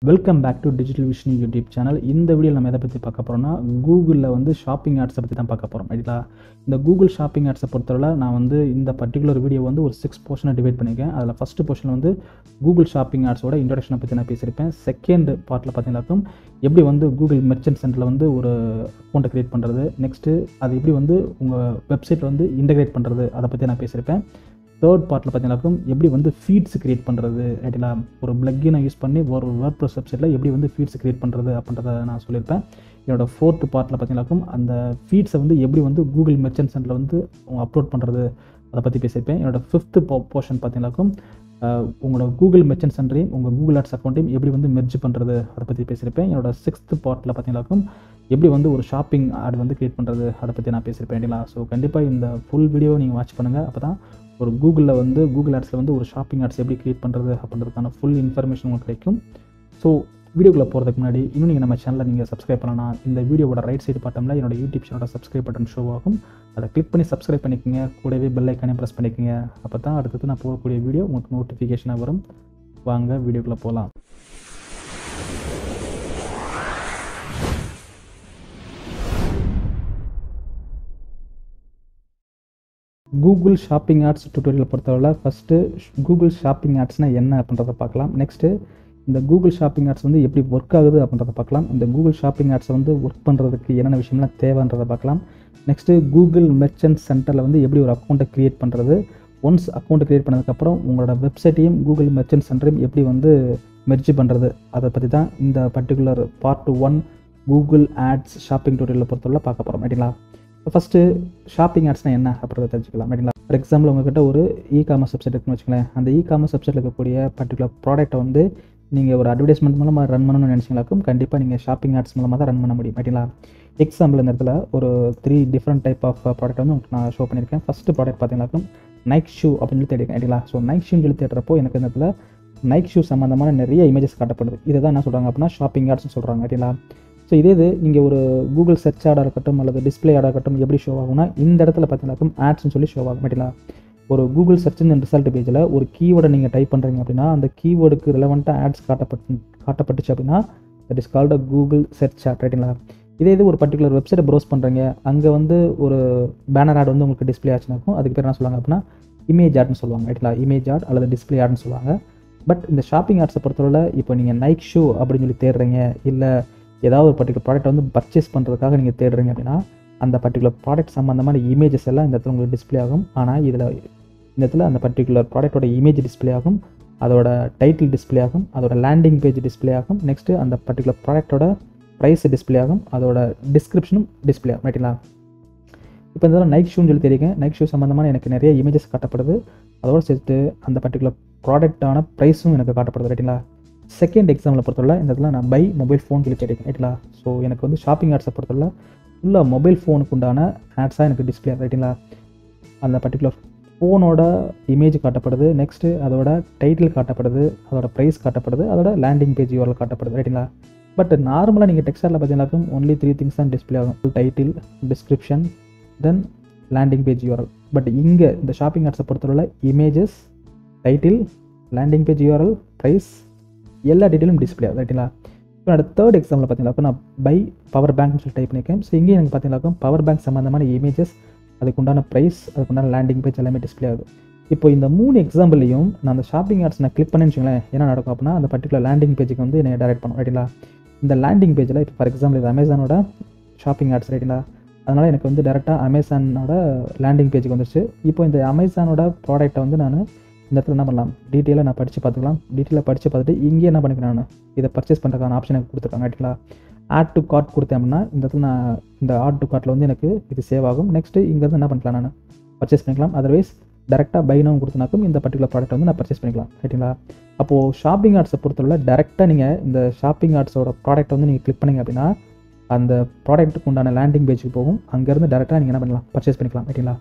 welcome back to Digital Vision YouTube channel இந்த video நம்ம எதை பற்றி பார்க்க போகிறோம்னா கூகுளில் வந்து ஷாப்பிங் ஆட்ஸை பற்றி தான் பார்க்க போகிறோம் ரைட்டா இந்த கூகுள் ஷாப்பிங் ஆட்ஸை பொறுத்தவரை நான் வந்து இந்த பர்டிகுலர் வீடியோ வந்து ஒரு சிக்ஸ் போர்ஷனை டிவைட் பண்ணியிருக்கேன் அதில் ஃபஸ்ட்டு போர்ஷனில் வந்து கூகுள் ஷாப்பிங் ஆட்ஸோட இன்ட்ரடக்ஷனை பற்றி நான் பேசியிருப்பேன் செகண்ட் பார்ட்டில் பார்த்தீங்கன்னாக்கும் எப்படி வந்து கூகுள் மெர்ச்சன்ட் சென்டரில் வந்து ஒரு அக்கௌண்ட்டை க்ரியேட் பண்ணுறது நெக்ஸ்ட்டு அது எப்படி வந்து உங்கள் வெப்சைட்டில் வந்து இன்டகிரேட் பண்ணுறது அதை பற்றி நான் பேசியிருப்பேன் தேர்ட் பார்ட்டில் பார்த்தீங்கன்னாக்கும் எப்படி வந்து ஃபீட்ஸ் கிரியேட் பண்ணுறது ரைட்டிங்களா ஒரு பிளக்கினை யூஸ் பண்ணி ஒரு வேர்ட் ப்ளஸ் வெப்சைட்டில் எப்படி வந்து ஃபீட்ஸ் கிரியேட் பண்ணுறது அப்படின்றத நான் சொல்லியிருப்பேன் என்னோட ஃபோர்த் பார்ட்டில் பார்த்தீங்கன்னாக்கும் அந்த ஃபீட்ஸை வந்து எப்படி வந்து கூகுள் மெர்ச்சன்ட் சென்டரில் வந்து அப்லோட் பண்ணுறது அதை பற்றி பேசியிருப்பேன் என்னோட ஃபிஃப்த்து போர்ஷன் பார்த்தீங்கன்னாக்கும் அஹ், உங்களோட கூகுள் மெர்ச்சன்ட் சென்டரையும் உங்கள் கூகுள் ஆட்ஸ் அக்கௌண்ட்டையும் எப்படி வந்து மெர்ஜ் பண்ணுறது அதை பற்றி பேசியிருப்பேன் என்னோட சிக்ஸ்த் பார்ட்டில் பார்த்தீங்கன்னாக்கும் எப்படி வந்து ஒரு ஷாப்பிங் ஆட் வந்து கிரியேட் பண்ணுறது அதை பற்றி நான் பேசியிருப்பேன் ரைட்டுங்களா ஸோ கண்டிப்பாக இந்த ஃபுல் வீடியோ நீங்கள் வாட்ச் பண்ணுங்கள் அப்போ தான் ஒரு கூகுளில் வந்து கூகுள் ஆட்ஸில் வந்து ஒரு ஷாப்பிங் ஆட்ஸ் எப்படி கிரியேட் பண்ணுறது அப்படின்றதுக்கான ஃபுல் இன்ஃபர்மேஷன் உங்களுக்கு கிடைக்கும் ஸோ வீடியோக்குள்ளே போகிறதுக்கு முன்னாடி இன்னும் நீங்கள் நம்ம சேனலை நீங்கள் சப்ஸ்கிரைப் பண்ணலாம் இந்த வீடியோவோட ரைட் சைடு பாட்டமில் என்னோட யூடியூப் சேனலோட சப்ஸ்கிரைப் பட்டன் ஷோ ஆகும் அதை கிளிக் பண்ணி சப்ஸ்கிரைப் பண்ணிக்கோங்க கூடவே பெல் ஐக்கானே ப்ரெஸ் பண்ணிக்கோங்க அப்போ தான் அடுத்தது நான் போகக்கூடிய வீடியோ உங்களுக்கு நோட்டிஃபிகேஷனாக வரும் வாங்க வீடியோக்குள்ளே போகலாம் கூகுள் ஷாப்பிங் ஆட்ஸ் டுட்டோரியல் பொறுத்தவரை ஃபஸ்ட்டு கூகுள் ஷாப்பிங் ஆட்ஸ்னால் என்ன அப்படின்றத பார்க்கலாம் நெக்ஸ்ட்டு இந்த கூகுள் ஷாப்பிங் ஆட்ஸ் வந்து எப்படி ஒர்க் ஆகுது அப்படின்றத பார்க்கலாம் இந்த கூகுள் ஷாப்பிங் ஆட்ஸை வந்து ஒர்க் பண்ணுறதுக்கு என்னென்ன விஷயம்லாம் தேவைன்றதை பார்க்கலாம் நெக்ஸ்ட்டு கூகுள் மெர்ச்சன்ட் சென்டரில் வந்து எப்படி ஒரு அக்கௌண்ட்டை க்ரியேட் பண்ணுறது ஒன்ஸ் அக்கௌண்ட்டை க்ரியேட் பண்ணதுக்கப்புறம் உங்களோட வெப்சைட்டையும் கூகுள் மெர்ச்சன்ட் சென்டரையும் எப்படி வந்து மெர்ஜ் பண்ணுறது அதை பற்றி தான் இந்த particular part one Google ads shopping டுட்டோரியலை பொறுத்தவரை பார்க்க போகிறோம் ரைட்டுங்களா ஃபஸ்ட்டு ஷாப்பிங் ஆட்ஸ்னால் என்ன அப்படின்றத தெரிஞ்சுக்கலாம் ரைட்டுங்களா ஃபார் எக்ஸாம்பிள் உங்ககிட்ட ஒரு இ காமர்ஸ் வெப்சைட் இருக்குன்னு வச்சுங்களேன் அந்த இ காமர்ஸ் வெப்சைட்டில் இருக்கக்கூடிய பர்டிகுலர் ப்ராடக்ட்டை வந்து நீங்கள் ஒரு அட்வர்டைஸ்மெண்ட் மூலமாக ரன் பண்ணணும்னு நினச்சிங்களாக்கும் கண்டிப்பாக நீங்கள் ஷாப்பிங் ஆட்ஸ் மூலமாக தான் ரன் பண்ண முடியும் ரைட்டுங்களா எக்ஸாம்பிள் இந்த இடத்துல ஒரு three different type of product வந்து உங்களுக்கு நான் ஷோ பண்ணியிருக்கேன் ஃபஸ்ட்டு ப்ராடக்ட் பார்த்தீங்கன்னாக்கும் நைக் ஷூ அப்படின்னு சொல்லி தேடிருக்கேன் ரைட்டுங்களா ஸோ நைக் ஷூன்னு சொல்லி தேடுறப்போ எனக்கு இந்த இடத்துல நைக் ஷூ சம்மந்தமான நிறைய இமேஜஸ் காட்டப்படுது இதை தான் என்ன சொல்கிறாங்க அப்படின்னா ஷாப்பிங் ஆட்ஸ்னு சொல்கிறாங்க ரைட்டுங்களா ஸோ இதே இது நீங்கள் ஒரு கூகுள் சர்ச் ஆடாக இருக்கட்டும் அல்லது டிஸ்பிளே ஆடாக இருக்கட்டும் எப்படி ஷோ ஆகும்னா இந்த இடத்துல பார்த்தீங்கன்னாக்கும் ஆட்ஸ்னு சொல்லி ஷோ ஆகும் ரைட்டுங்களா ஒரு கூகுள் சர்ச்சின் ரிசல்ட் பேஜில் ஒரு கீவேர்டை நீங்கள் டைப் பண்ணுறீங்க அப்படின்னா அந்த கீவேர்டுக்கு ரிலவெண்ட்டாக ஆட்ஸ் காட்டப்பட்டு காட்டப்பட்டுச்சு அப்படின்னா that is called a Google search ad ரைட்டுங்களா இதே இது ஒரு பர்டிகுலர் வெப்சைட்டை ப்ரௌஸ் பண்ணுறீங்க அங்கே வந்து ஒரு பேனர் ஆட் வந்து உங்களுக்கு டிஸ்பிளே ஆச்சுனாக்கும் அதுக்கு பேர் என்ன சொல்லுவாங்க அப்படின்னா இமேஜ் ஆட்னு சொல்லுவாங்க ரைட்டுங்களா இமேஜ் ஆட் அல்லது டிஸ்பிளே ஆட்னு சொல்லுவாங்க பட் இந்த ஷாப்பிங் ஆட்ஸை பொறுத்தவரை இப்போ நீங்கள் நைக் ஷூ அப்படின்னு சொல்லி தேடுறீங்க இல்லை ஏதாவது ஒரு பர்டிகுலர் ப்ராடக்ட் வந்து பர்ச்சேஸ் பண்ணுறதுக்காக நீங்கள் தேடுறீங்க அப்படின்னா அந்த பர்டிகுலர் ப்ராடக்ட் சம்மந்தமான இமேஜஸ் எல்லாம் இந்த இடத்துல உங்களுக்கு டிஸ்பிளே ஆகும் ஆனால் இதில் இந்த இடத்துல அந்த பர்டிகுலர் ப்ராடக்ட்டோட இமேஜ் டிஸ்பிளே ஆகும் அதோட டைட்டில் டிஸ்பிளே ஆகும் அதோட லேண்டிங் பேஜ் டிஸ்பிளே ஆகும் நெக்ஸ்ட்டு அந்த பர்டிகுலர் ப்ராடக்ட்டோட ப்ரைஸ் டிஸ்பிளே ஆகும் அதோட டிஸ்கிரிப்ஷனும் டிஸ்பிளே ஆகும் ரைட்டுங்களா இப்போ இந்த நைக் ஷூன்னு சொல்லி தெரியுங்க நைக் ஷூ சம்மந்தமான எனக்கு நிறைய இமேஜஸ் காட்டப்படுது அதோடு சேர்த்து அந்த பர்டிகுலர் ப்ராடக்டான ப்ரைஸும் எனக்கு காட்டப்படுது ரைட்டுங்களா செகண்ட் எக்ஸாம்பிள் பொறுத்தவரை இந்த இடத்துல நான் பை மொபைல் ஃபோன் சொல்லி தேடிக்கேன் ரைட்டுங்களா ஸோ எனக்கு வந்து ஷாப்பிங் ஆட்ஸை பொறுத்தவரை ஃபுல்லாக மொபைல் ஃபோனுக்கு உண்டான ஆட்ஸாக எனக்கு டிஸ்பிளே ரைட்டுங்களா அந்த பர்டிகுலர் ஃபோனோட இமேஜ் காட்டப்படுது நெக்ஸ்ட்டு அதோட டைட்டில் காட்டப்படுது அதோட ப்ரைஸ் காட்டப்படுது அதோட லேண்டிங் பேஜ் யூஆர்எல் காட்டப்படுது ரைட்டுங்களா பட் நார்மலாக நீங்கள் டெக்ஸ்டைலில் பார்த்தீங்கன்னாக்கும் ஒன்லி த்ரீ திங்ஸ் தான் டிஸ்பிளே ஆகும் title description then landing page URL but இங்கே இந்த ஷாப்பிங் ஆட்ஸை பொறுத்தவரை images title landing page URL price எல்லா டீட்டெயிலும் டிஸ்பிளே ஆகும் ரைட்டுங்களா இப்போ என்னோட தேர்ட் எக்ஸாம்பிள் பார்த்தீங்கன்னாக்கா நான் பை பவர் பேங்க்னு சொல்லி டைப் பண்ணியிருக்கேன் ஸோ இங்கேயும் எனக்கு பார்த்தீங்கன்னாக்கா பவர் பேங்க் சம்மந்தமான இமேஜஸ் அதுக்குண்டான ப்ரைஸ் அதுக்குண்டான லேண்டிங் பேஜ் எல்லாமே டிஸ்பிளே ஆகுது இப்போ இந்த மூணு எக்ஸாம்பிளையும் நான் அந்த ஷாப்பிங் ஆட்ஸ் நான் கிளிக் பண்ணேன்னு வச்சுங்களேன் என்ன நடக்கும் அப்படின்னா அந்த பர்டிகுலர் லேண்டிங் பேஜுக்கு வந்து என்னை டேரக்ட் பண்ணும் ரைட்டுங்களா இந்த லேண்டிங் பேஜில் இப்போ ஃபார் எக்ஸாம்பிள் இது அமேசானோட ஷாப்பிங் ஆட்ஸ் ரைட்டுங்களா அதனால் எனக்கு வந்து டேரெக்டாக அமேசானோட லேண்டிங் பேஜுக்கு வந்துருச்சு இப்போ இந்த அமேசானோட ப்ராடக்ட்டை வந்து நான் இந்த இடத்துல என்ன பண்ணலாம் டீட்டெயிலாக நான் படித்து பார்த்துக்கலாம் டீட்டெயிலாக படித்து பார்த்துட்டு இங்கே என்ன பண்ணிக்கிறேன் நான் இதை பர்ச்சேஸ் பண்ணுறதுக்கான ஆப்ஷன் எனக்கு கொடுத்துருக்காங்க ரைட்டுங்களா ஆட் டு கார்ட் கொடுத்தேன் அப்படின்னா இந்த இடத்துல நான் இந்த ஆட் டு கார்ட்டில் வந்து எனக்கு இது சேவ் ஆகும் நெக்ஸ்ட்டு இங்கேருந்து என்ன பண்ணிக்கலாம் நான் பர்ச்சேஸ் பண்ணிக்கலாம் அதர்வைஸ் டேரெக்டாக பைனாவும் கொடுத்தனாக்கும் இந்த பர்டிகுலர் ப்ராடக்ட் வந்து நான் பர்ச்சேஸ் பண்ணிக்கலாம் ரைட்டுங்களா அப்போது ஷாப்பிங் ஆர்ட்ஸை பொறுத்தவரை டேரெக்டாக நீங்கள் இந்த ஷாப்பிங் ஆர்ட்ஸோட ப்ராடக்ட் வந்து நீங்கள் கிளிக் பண்ணீங்க அப்படின்னா அந்த ப்ராடக்ட்டுக்கு உண்டான லேண்டிங் பேஜுக்கு போகும் அங்கேருந்து டேரெக்டாக நீங்கள் என்ன பண்ணலாம் பர்ச்சேஸ் பண்ணிக்கலாம் ரைட்டுங்களா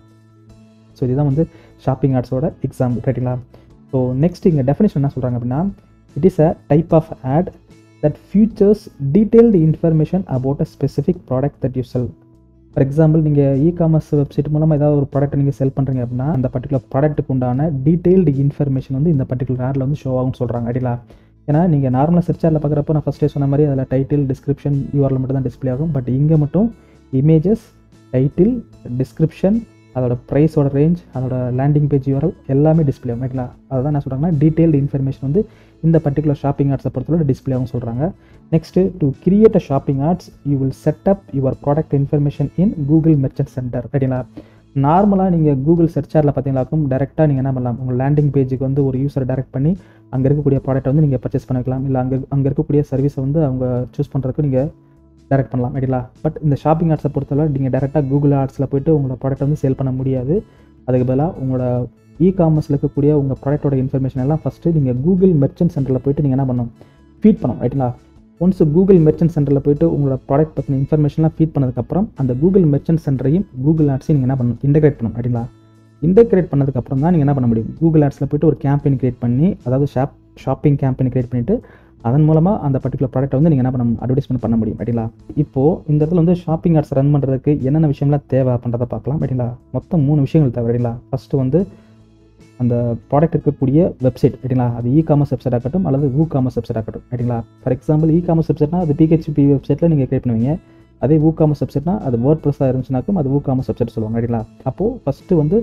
ஸோ இதுதான் வந்து ஷாப்பிங் ஆட்ஸோட எக்ஸாம்பிள் ரைட்டுங்களா ஸோ நெக்ஸ்ட் இங்கே டெஃபினேஷன் என்ன சொல்கிறாங்க அப்படின்னா it is a type of ad that features detailed information about a specific product that you sell for example நீங்கள் இ காமர்ஸ் வெப்சைட் மூலமாக ஏதாவது ஒரு ப்ராடக்ட் நீங்கள் செல் பண்ணுறீங்க அப்படின்னா அந்த பர்டிகுலர் ப்ராடக்ட்டுக்கு உண்டான டீட்டெயில்டு இன்ஃபர்மேஷன் வந்து இந்த பர்டிகுலர் ஆடில் வந்து ஷோ ஆகும்னு சொல்கிறாங்க ஐடியா ஏன்னா நீங்கள் நார்மலாக சர்ச்சாரில் பார்க்குறப்ப நான் ஃபஸ்ட்டே சொன்ன மாதிரி அதில் டைட்டில் டிஸ்கிரிப்ஷன் யூஆரில் மட்டும் தான் டிஸ்ப்ளே ஆகும் பட் இங்கே மட்டும் இமேஜஸ் டைட்டில் டிஸ்கிரிப்ஷன் அதோட ப்ரைஸோட ரேஞ்ச் அதோட லேண்டிங் பேஜ் யூஆர்எல் எல்லாமே டிஸ்ப்ளே ஆகும் ரைங்களா அதை தான் என்ன சொல்கிறாங்கன்னா டீட்டெயில்டு இன்ஃபர்மேஷன் வந்து இந்த பர்டிகுலர் ஷாப்பிங் ஆர்ட்ஸை பொறுத்தவரை டிஸ்ப்ளே ஆகும் சொல்கிறாங்க next to create a shopping ads you will set up your product information in Google merchant Center ரைட்டுங்களா நார்மலாக நீங்கள் கூகுள் சர்ச்சாரில் பார்த்தீங்களாக்கும் டேரெக்டாக நீங்கள் என்ன பண்ணலாம் உங்கள் லேண்டிங் பேஜுக்கு வந்து ஒரு யூஸரை டேரெக்ட் பண்ணி அங்கே இருக்கக்கூடிய ப்ராடக்ட் வந்து நீங்கள் பர்ச்சேஸ் பண்ணிக்கலாம் இல்லை அங்கே அங்கே இருக்கக்கூடிய சர்வீஸை வந்து அவங்க சூஸ் பண்ணுறதுக்கு நீங்கள் டேரெக்ட் பண்ணலாம் ரைட்டுங்களா பட் இந்த ஷாப்பிங் ஆர்ட்ஸை பொறுத்தவரை நீங்கள் டேரெக்டாக கூகுள் ஆர்ட்ஸில் போயிட்டு உங்களோட ப்ராடக்ட் வந்து சேல் பண்ண முடியாது அதுக்கு பதிலாக உங்களோட இ காமர்ஸில் இருக்கக்கூடிய உங்கள் ப்ராடக்ட்டோட இன்ஃபர்மேஷன் எல்லாம் ஃபஸ்ட்டு நீங்கள் கூகுள் மெர்ச்சன்ட் சென்டரில் போயிட்டு நீங்கள் என்ன பண்ணணும் ஃபீட் பண்ணணும் ரைட்டுங்களா ஒன்ஸ் கூகுள் மெர்ச்சன்ட் சென்டரில் போயிட்டு உங்களோட ப்ராடக்ட் பற்றின இன்ஃபர்மேஷன்லாம் ஃபீட் பண்ணதுக்கப்புறம் அந்த கூகுள் மெர்ச்சன்ட் சென்டரையும் கூகுள் ஆட்ஸையும் நீங்கள் என்ன பண்ணணும் இன்டெகிரேட் பண்ணணும் ரைட்டுங்களா இன்டெகிரேட் பண்ணதுக்கப்புறம் தான் நீங்கள் என்ன பண்ண முடியும் கூகுள் ஆட்ஸில் போயிட்டு ஒரு கேம்பெயின் கிரியேட் பண்ணி அதாவது ஷாப் ஷாப்பிங் கேம்பெயின் கிரியேட் பண்ணிவிட்டு அதன் மூலமாக அந்த பர்டிகுலர் ப்ராடக்ட்டை வந்து நீங்கள் என்ன பண்ண அட்வர்டைஸ்மெண்ட் பண்ண முடியும் ரைட்டுங்களா இப்போது இந்த இடத்துல வந்து ஷாப்பிங் ஆட்ஸ் ரன் பண்ணுறதுக்கு என்னென்ன விஷயம்லாம் தேவை அப்படின்றத பார்க்கலாம் ரைட்டுங்களா மொத்தம் மூணு விஷயங்கள் தேவை ரைட்டுங்களா ஃபஸ்ட்டு வந்து அந்த ப்ராடக்ட் இருக்கக்கூடிய வெப்சைட் ரைட்டுங்களா அது இ காமர்ஸ் வெப்சைட் ஆகட்டும் அல்லது ஊ காமர்ஸ் வெப்சைட் ஆகட்டும் ரைட்டுங்களா ஃபார் எக்ஸாம்பிள் இ காமர்ஸ் வெப்சைட்னா அது பிஹெச்பி வெப்சைட்டில் நீங்கள் கிரியேட் பண்ணுவீங்க அதே ஊ காமர்ஸ் வெப்சைட்னா அது வேர்ட் ப்ரெஸ்ஸாக இருந்துச்சுனாக்கும் அது ஊ காமர்ஸ் வெப்சைட் சொல்லுவாங்க ரைட்டுங்களா அப்போது ஃபஸ்ட்டு வந்து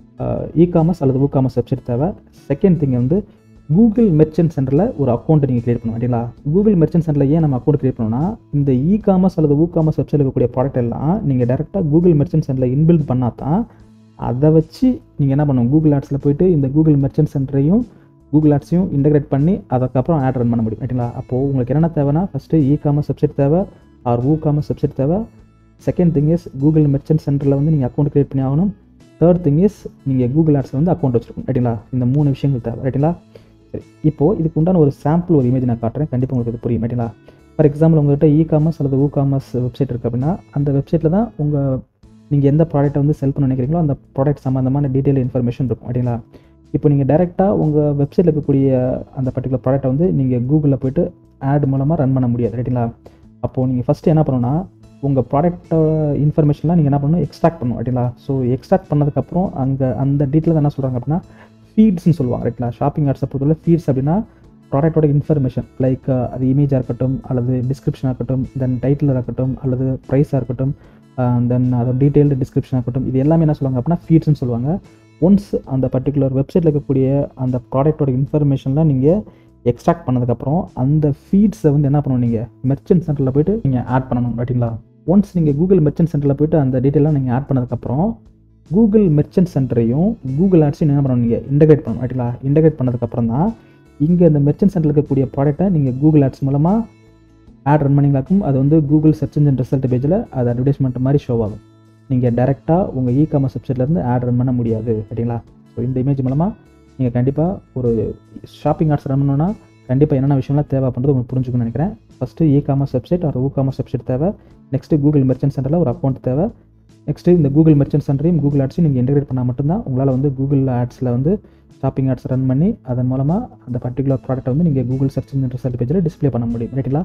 இ காமர்ஸ் அல்லது ஊ காமர்ஸ் வெப்சைட் தேவை செகண்ட் திங் வந்து கூகுள் மெர்ச்சன்ட் சென்டரில் ஒரு அக்கௌண்ட் நீங்கள் கிரியேட் பண்ணணும் ரைட்டுங்களா கூகுள் மெர்ச்சன்ட் சென்டரில் ஏன் நம்ம அக்கௌண்ட் கிரியேட் பண்ணணும்னா இந்த இ காமர்ஸ் அல்லது ஊ காமர்ஸ் வெப்சைட் இருக்கக்கூடிய ப்ராடக்ட் எல்லாம் நீங்கள் டேரெக்டாக கூகுள் மெர்ச்சன்ட் சென்டரில் இன்பில்ட் பண்ணால் தான் அதை வச்சு நீங்கள் என்ன பண்ணணும் கூகுள் ஆட்ஸில் போயிட்டு இந்த கூகுள் மெர்ச்சன்ட் சென்டரையும் கூகுள் ஆட்ஸையும் இன்டகிரேட் பண்ணி அதுக்கப்புறம் ஆட் ரன் பண்ண முடியும் ரைட்டுங்களா அப்போது உங்களுக்கு என்னென்ன தேவைன்னா ஃபஸ்ட்டு இ காமர்ஸ் வெப்சைட் தேவை ஆர் ஊ காமர்ஸ் வெப்சைட் தேவை second thing is Google merchant சென்டரில் வந்து நீங்கள் அக்கௌண்ட் கிரியேட் பண்ணி ஆகணும் தேர்ட் திங் இஸ் நீங்கள் கூகுள் ஆட்ஸில் வந்து அக்கௌண்ட் வச்சுருக்கணும் ரைட்டுங்களா இந்த மூணு விஷயங்கள் தேவை ரைட்டுங்களா சரி இப்போது இதுக்கு உண்டான ஒரு சாம்பிள் ஒரு இமேஜ் நான் காட்டுறேன் கண்டிப்பாக உங்களுக்கு இது புரியும் ரைட்டுங்களா ஃபார் எக்ஸாம்பிள் உங்கள்கிட்ட இ காமர்ஸ் அல்லது ஊ காமர்ஸ் வெப்சைட் இருக்குது அப்படின்னா அந்த வெப்சைட்டில் தான் உங்கள் நீங்கள் எந்த ப்ராடக்ட்டை வந்து செல் பண்ண நினைக்கிறீங்களோ அந்த ப்ராடக்ட் சம்மந்தமான டீட்டெயில் இன்ஃபர்மேஷன் இருக்கும் ரைட்டுங்களா இப்போ நீங்கள் டேரெக்டாக உங்கள் வெப்சைட்டில் இருக்கக்கூடிய அந்த பர்டிகுலர் ப்ராடக்ட்டை வந்து நீங்கள் கூகுளில் போயிட்டு ஆட் மூலமாக ரன் பண்ண முடியாது ரைட்டுங்களா அப்போது நீங்கள் ஃபஸ்ட்டு என்ன பண்ணணும்னா உங்கள் ப்ராடக்ட்டோட இன்ஃபர்மேஷன்லாம் நீங்கள் என்ன பண்ணணும் எக்ஸ்ட்ராக்ட் பண்ணணும் ரைட்டுங்களா ஸோ எக்ஸ்ட்ராக்ட் பண்ணதுக்கப்புறம் அங்கே அந்த டீட்டெயில் என்ன சொல்கிறாங்க அப்படின்னா ஃபீட்ஸ்னு சொல்லுவாங்க ரைட்டுங்களா ஷாப்பிங் ஆர்ட்ஸை பொறுத்தவரை ஃபீட்ஸ் அப்படின்னா ப்ராடக்ட்டோட இன்ஃபர்மேஷன் லைக் அது இமேஜாக இருக்கட்டும் அல்லது டிஸ்கிரிப்ஷனாக இருக்கட்டும் தென் டைட்டிலாக இருக்கட்டும் அல்லது ப்ரைஸாக இருக்கட்டும் தென் அதோட டீட்டெயில்டு டிஸ்கிரிப்ஷன் இருக்கட்டும் இது எல்லாமே என்ன சொல்லுவாங்க அப்படின்னா ஃபீட்ஸ்னு சொல்லுவாங்க ஒன்ஸ் அந்த பர்டிகுலர் வெப்சைட்டில் இருக்கக்கூடிய அந்த ப்ராடக்ட்டோட இன்ஃபர்மேஷன்லாம் நீங்கள் எக்ஸ்ட்ராக்ட் பண்ணதுக்கப்புறம் அந்த ஃபீட்ஸை வந்து என்ன பண்ணணும் நீங்கள் மெர்ச்சன்ட் சென்டரில் போயிட்டு நீங்கள் ஆட் பண்ணணும் ரைட்டுங்களா ஒன்ஸ் நீங்கள் கூகுள் மெர்ச்சன்ட் சென்டரில் போயிட்டு அந்த டீட்டெயிலாம் நீங்கள் ஆட் பண்ணதுக்கப்புறம் கூகுள் மெர்ச்சன்ட் சென்டரையும் கூகுள் ஆட்ஸையும் என்ன பண்ணணும் நீங்கள் இன்டகிரேட் பண்ணணும் ரைட்டுங்களா இன்டகிரேட் பண்ணதுக்கப்புறம் தான் இங்கே இந்த மெர்ச்சன்ட் சென்டரில் இருக்கக்கூடிய ப்ராடக்ட்டை நீங்கள் கூகுள் ஆட்ஸ் மூலமாக ஆட் ரன் பண்ணிங்களாக்கும் அது வந்து கூகுள் சர்ச் இன்ஜின் ரிசல்ட் பேஜில் அது அட்வர்டைஸ்மெண்ட் மாதிரி ஷோ ஆகும் நீங்கள் டேரெக்டாக உங்கள் இ காமர்ஸ் வெப்சைட்லேருந்து ஆட் ரன் பண்ண முடியாது ரைட்டுங்களா ஸோ இந்த இமேஜ் மூலமாக நீங்கள் கண்டிப்பாக ஒரு ஷாப்பிங் ஆர்ட்ஸ் ரன் பண்ணணும்னா கண்டிப்பாக என்னென்ன விஷயம்லாம் தேவை பண்ணுறது உங்களுக்கு புரிஞ்சுக்கணும்னு நினைக்கிறேன் ஃபஸ்ட்டு இ காமர்ஸ் வெப்சைட் ஒரு ஊ காமர்ஸ் வெப்சைட் தேவை நெக்ஸ்ட்டு கூகுள் மெர்ச்சன்ட் சென்டரில் ஒரு அக்கௌண்ட் தேவை நெக்ஸ்ட்டு இந்த கூகுள் மெர்ச்சன்ட் சென்டரையும் கூகுள் ஆட்ஸையும் நீங்கள் இன்டெகிரேட் பண்ணால் மட்டும்தான் உங்களால் வந்து கூகுள் ஆட்ஸில் வந்து ஷாப்பிங் ஆட்ஸ் ரன் பண்ணி அதன் மூலமாக அந்த பர்டிகுலர் ப்ராடக்ட்டை வந்து நீங்கள் கூகுள் சர்ச் இன்ஜின் ரிசல்ட் பேஜில் டிஸ்ப்ளே பண்ண முடியும் ரைட்டுங்களா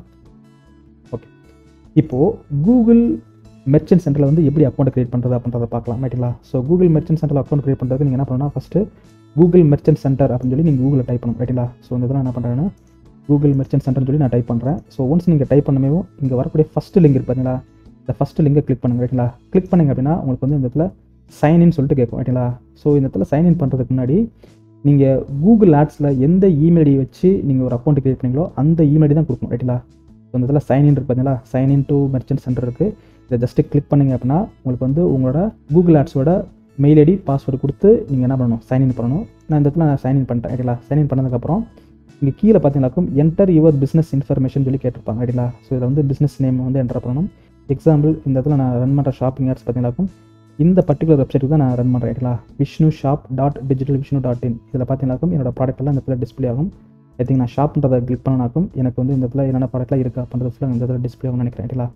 ஓகே இப்போது கூகுள் மெர்ச்சன்ட் சென்டரில் வந்து எப்படி அக்கௌண்ட் கிரியேட் பண்ணுறது அப்படின்றத பார்க்கலாம் ரைட்டுங்களா ஸோ கூகுள் மெர்ச்சன்ட் சென்டரில் அக்கௌண்ட் கிரியேட் பண்ணுறதுக்கு நீங்கள் என்ன பண்ணணும்னா ஃபஸ்ட்டு கூகுள் மெர்ச்சன்ட் சென்டர் அப்படின்னு சொல்லி நீங்கள் கூகுளில் டைப் பண்ணணும் ரைட்டுங்களா ஸோ இந்த இதெல்லாம் என்ன பண்ணுறேன்னா கூகுள் மெர்ச்சன்ட் சென்டர்னு சொல்லி நான் டைப் பண்ணுறேன் ஸோ ஒன்ஸ் நீங்கள் டைப் பண்ணவே இங்கே வரக்கூடிய ஃபஸ்ட்டு லிங்க் இருக்கு பார்த்தீங்களா இந்த ஃபஸ்ட்டு லிங்கை கிளிக் பண்ணுங்க ரைட்டுங்களா கிளிக் பண்ணிங்க அப்படின்னா உங்களுக்கு வந்து இந்த இடத்துல சைன்இன் சொல்லிட்டு கேட்கும் ரைட்டுங்களா ஸோ இந்த இடத்துல சைன்இன் பண்ணுறதுக்கு முன்னாடி நீங்கள் கூகுள் ஆட்ஸில் எந்த இமெயில் ஐடி வச்சு நீங்கள் ஒரு அக்கௌண்ட் கிரியேட் பண்ணீங்களோ அந்த இமெயில் ஐடி தான் கொடுக்கணும் ரைட்டுங்களா ஸோ இந்த இடத்துல சைன்இன் இருக்கு பார்த்தீங்களா சைன்இன் டு மெர்ச்சன்ட் சென்டர் இருக்குது இதை ஜஸ்ட்டு கிளிக் பண்ணிங்க அப்படின்னா உங்களுக்கு வந்து உங்களோட கூகுள் ஆட்ஸோட மெயில் ஐடி பாஸ்வேர்டு கொடுத்து நீங்கள் என்ன பண்ணணும் சைன்இன் பண்ணணும் நான் இந்த இடத்துல நான் சைன்இன் பண்ணிட்டேன் ரைட்டுங்களா சைன்இன் பண்ணதுக்கப்புறம் இங்கே கீழே பார்த்தீங்கன்னாக்கும் என்டர் யுவர் பிஸ்னஸ் இன்ஃபர்மேஷன் சொல்லி கேட்டிருப்பாங்க ரைட்டுங்களா ஸோ இதில் வந்து பிஸ்னஸ் நேம் வந்து என்டர் பண்ணணும் எக்ஸாம்பிள் இந்த இடத்துல நான் ரன் பண்ணுற ஷாப்பிங் ஆட்ஸ் பார்த்தீங்கன்னாக்கும் இந்த பர்டிகுலர் வெப்சைட்டுக்கு தான் நான் ரன் பண்ணுறேன் ரைட்டுங்களா Vishnu shop dot digital Vishnu dot in இதில் பார்த்தீங்கன்னாக்கும் என்னோட ப்ராடக்ட் எல்லாம் இந்த இடத்துல டிஸ்பிளே ஆகும் ஐ திங்க் நான் ஷாப்ன்றதை கிளிக் பண்ணனாக்கும் எனக்கு வந்து இந்த இடத்துல என்னென்ன ப்ராடக்ட்லாம் இருக்குது அப்படின்றது ஃபுல்லாக இந்த இடத்துல டிஸ்பிளே ஆகும்னு நினைக்கிறேன் ரைட்டுங்களா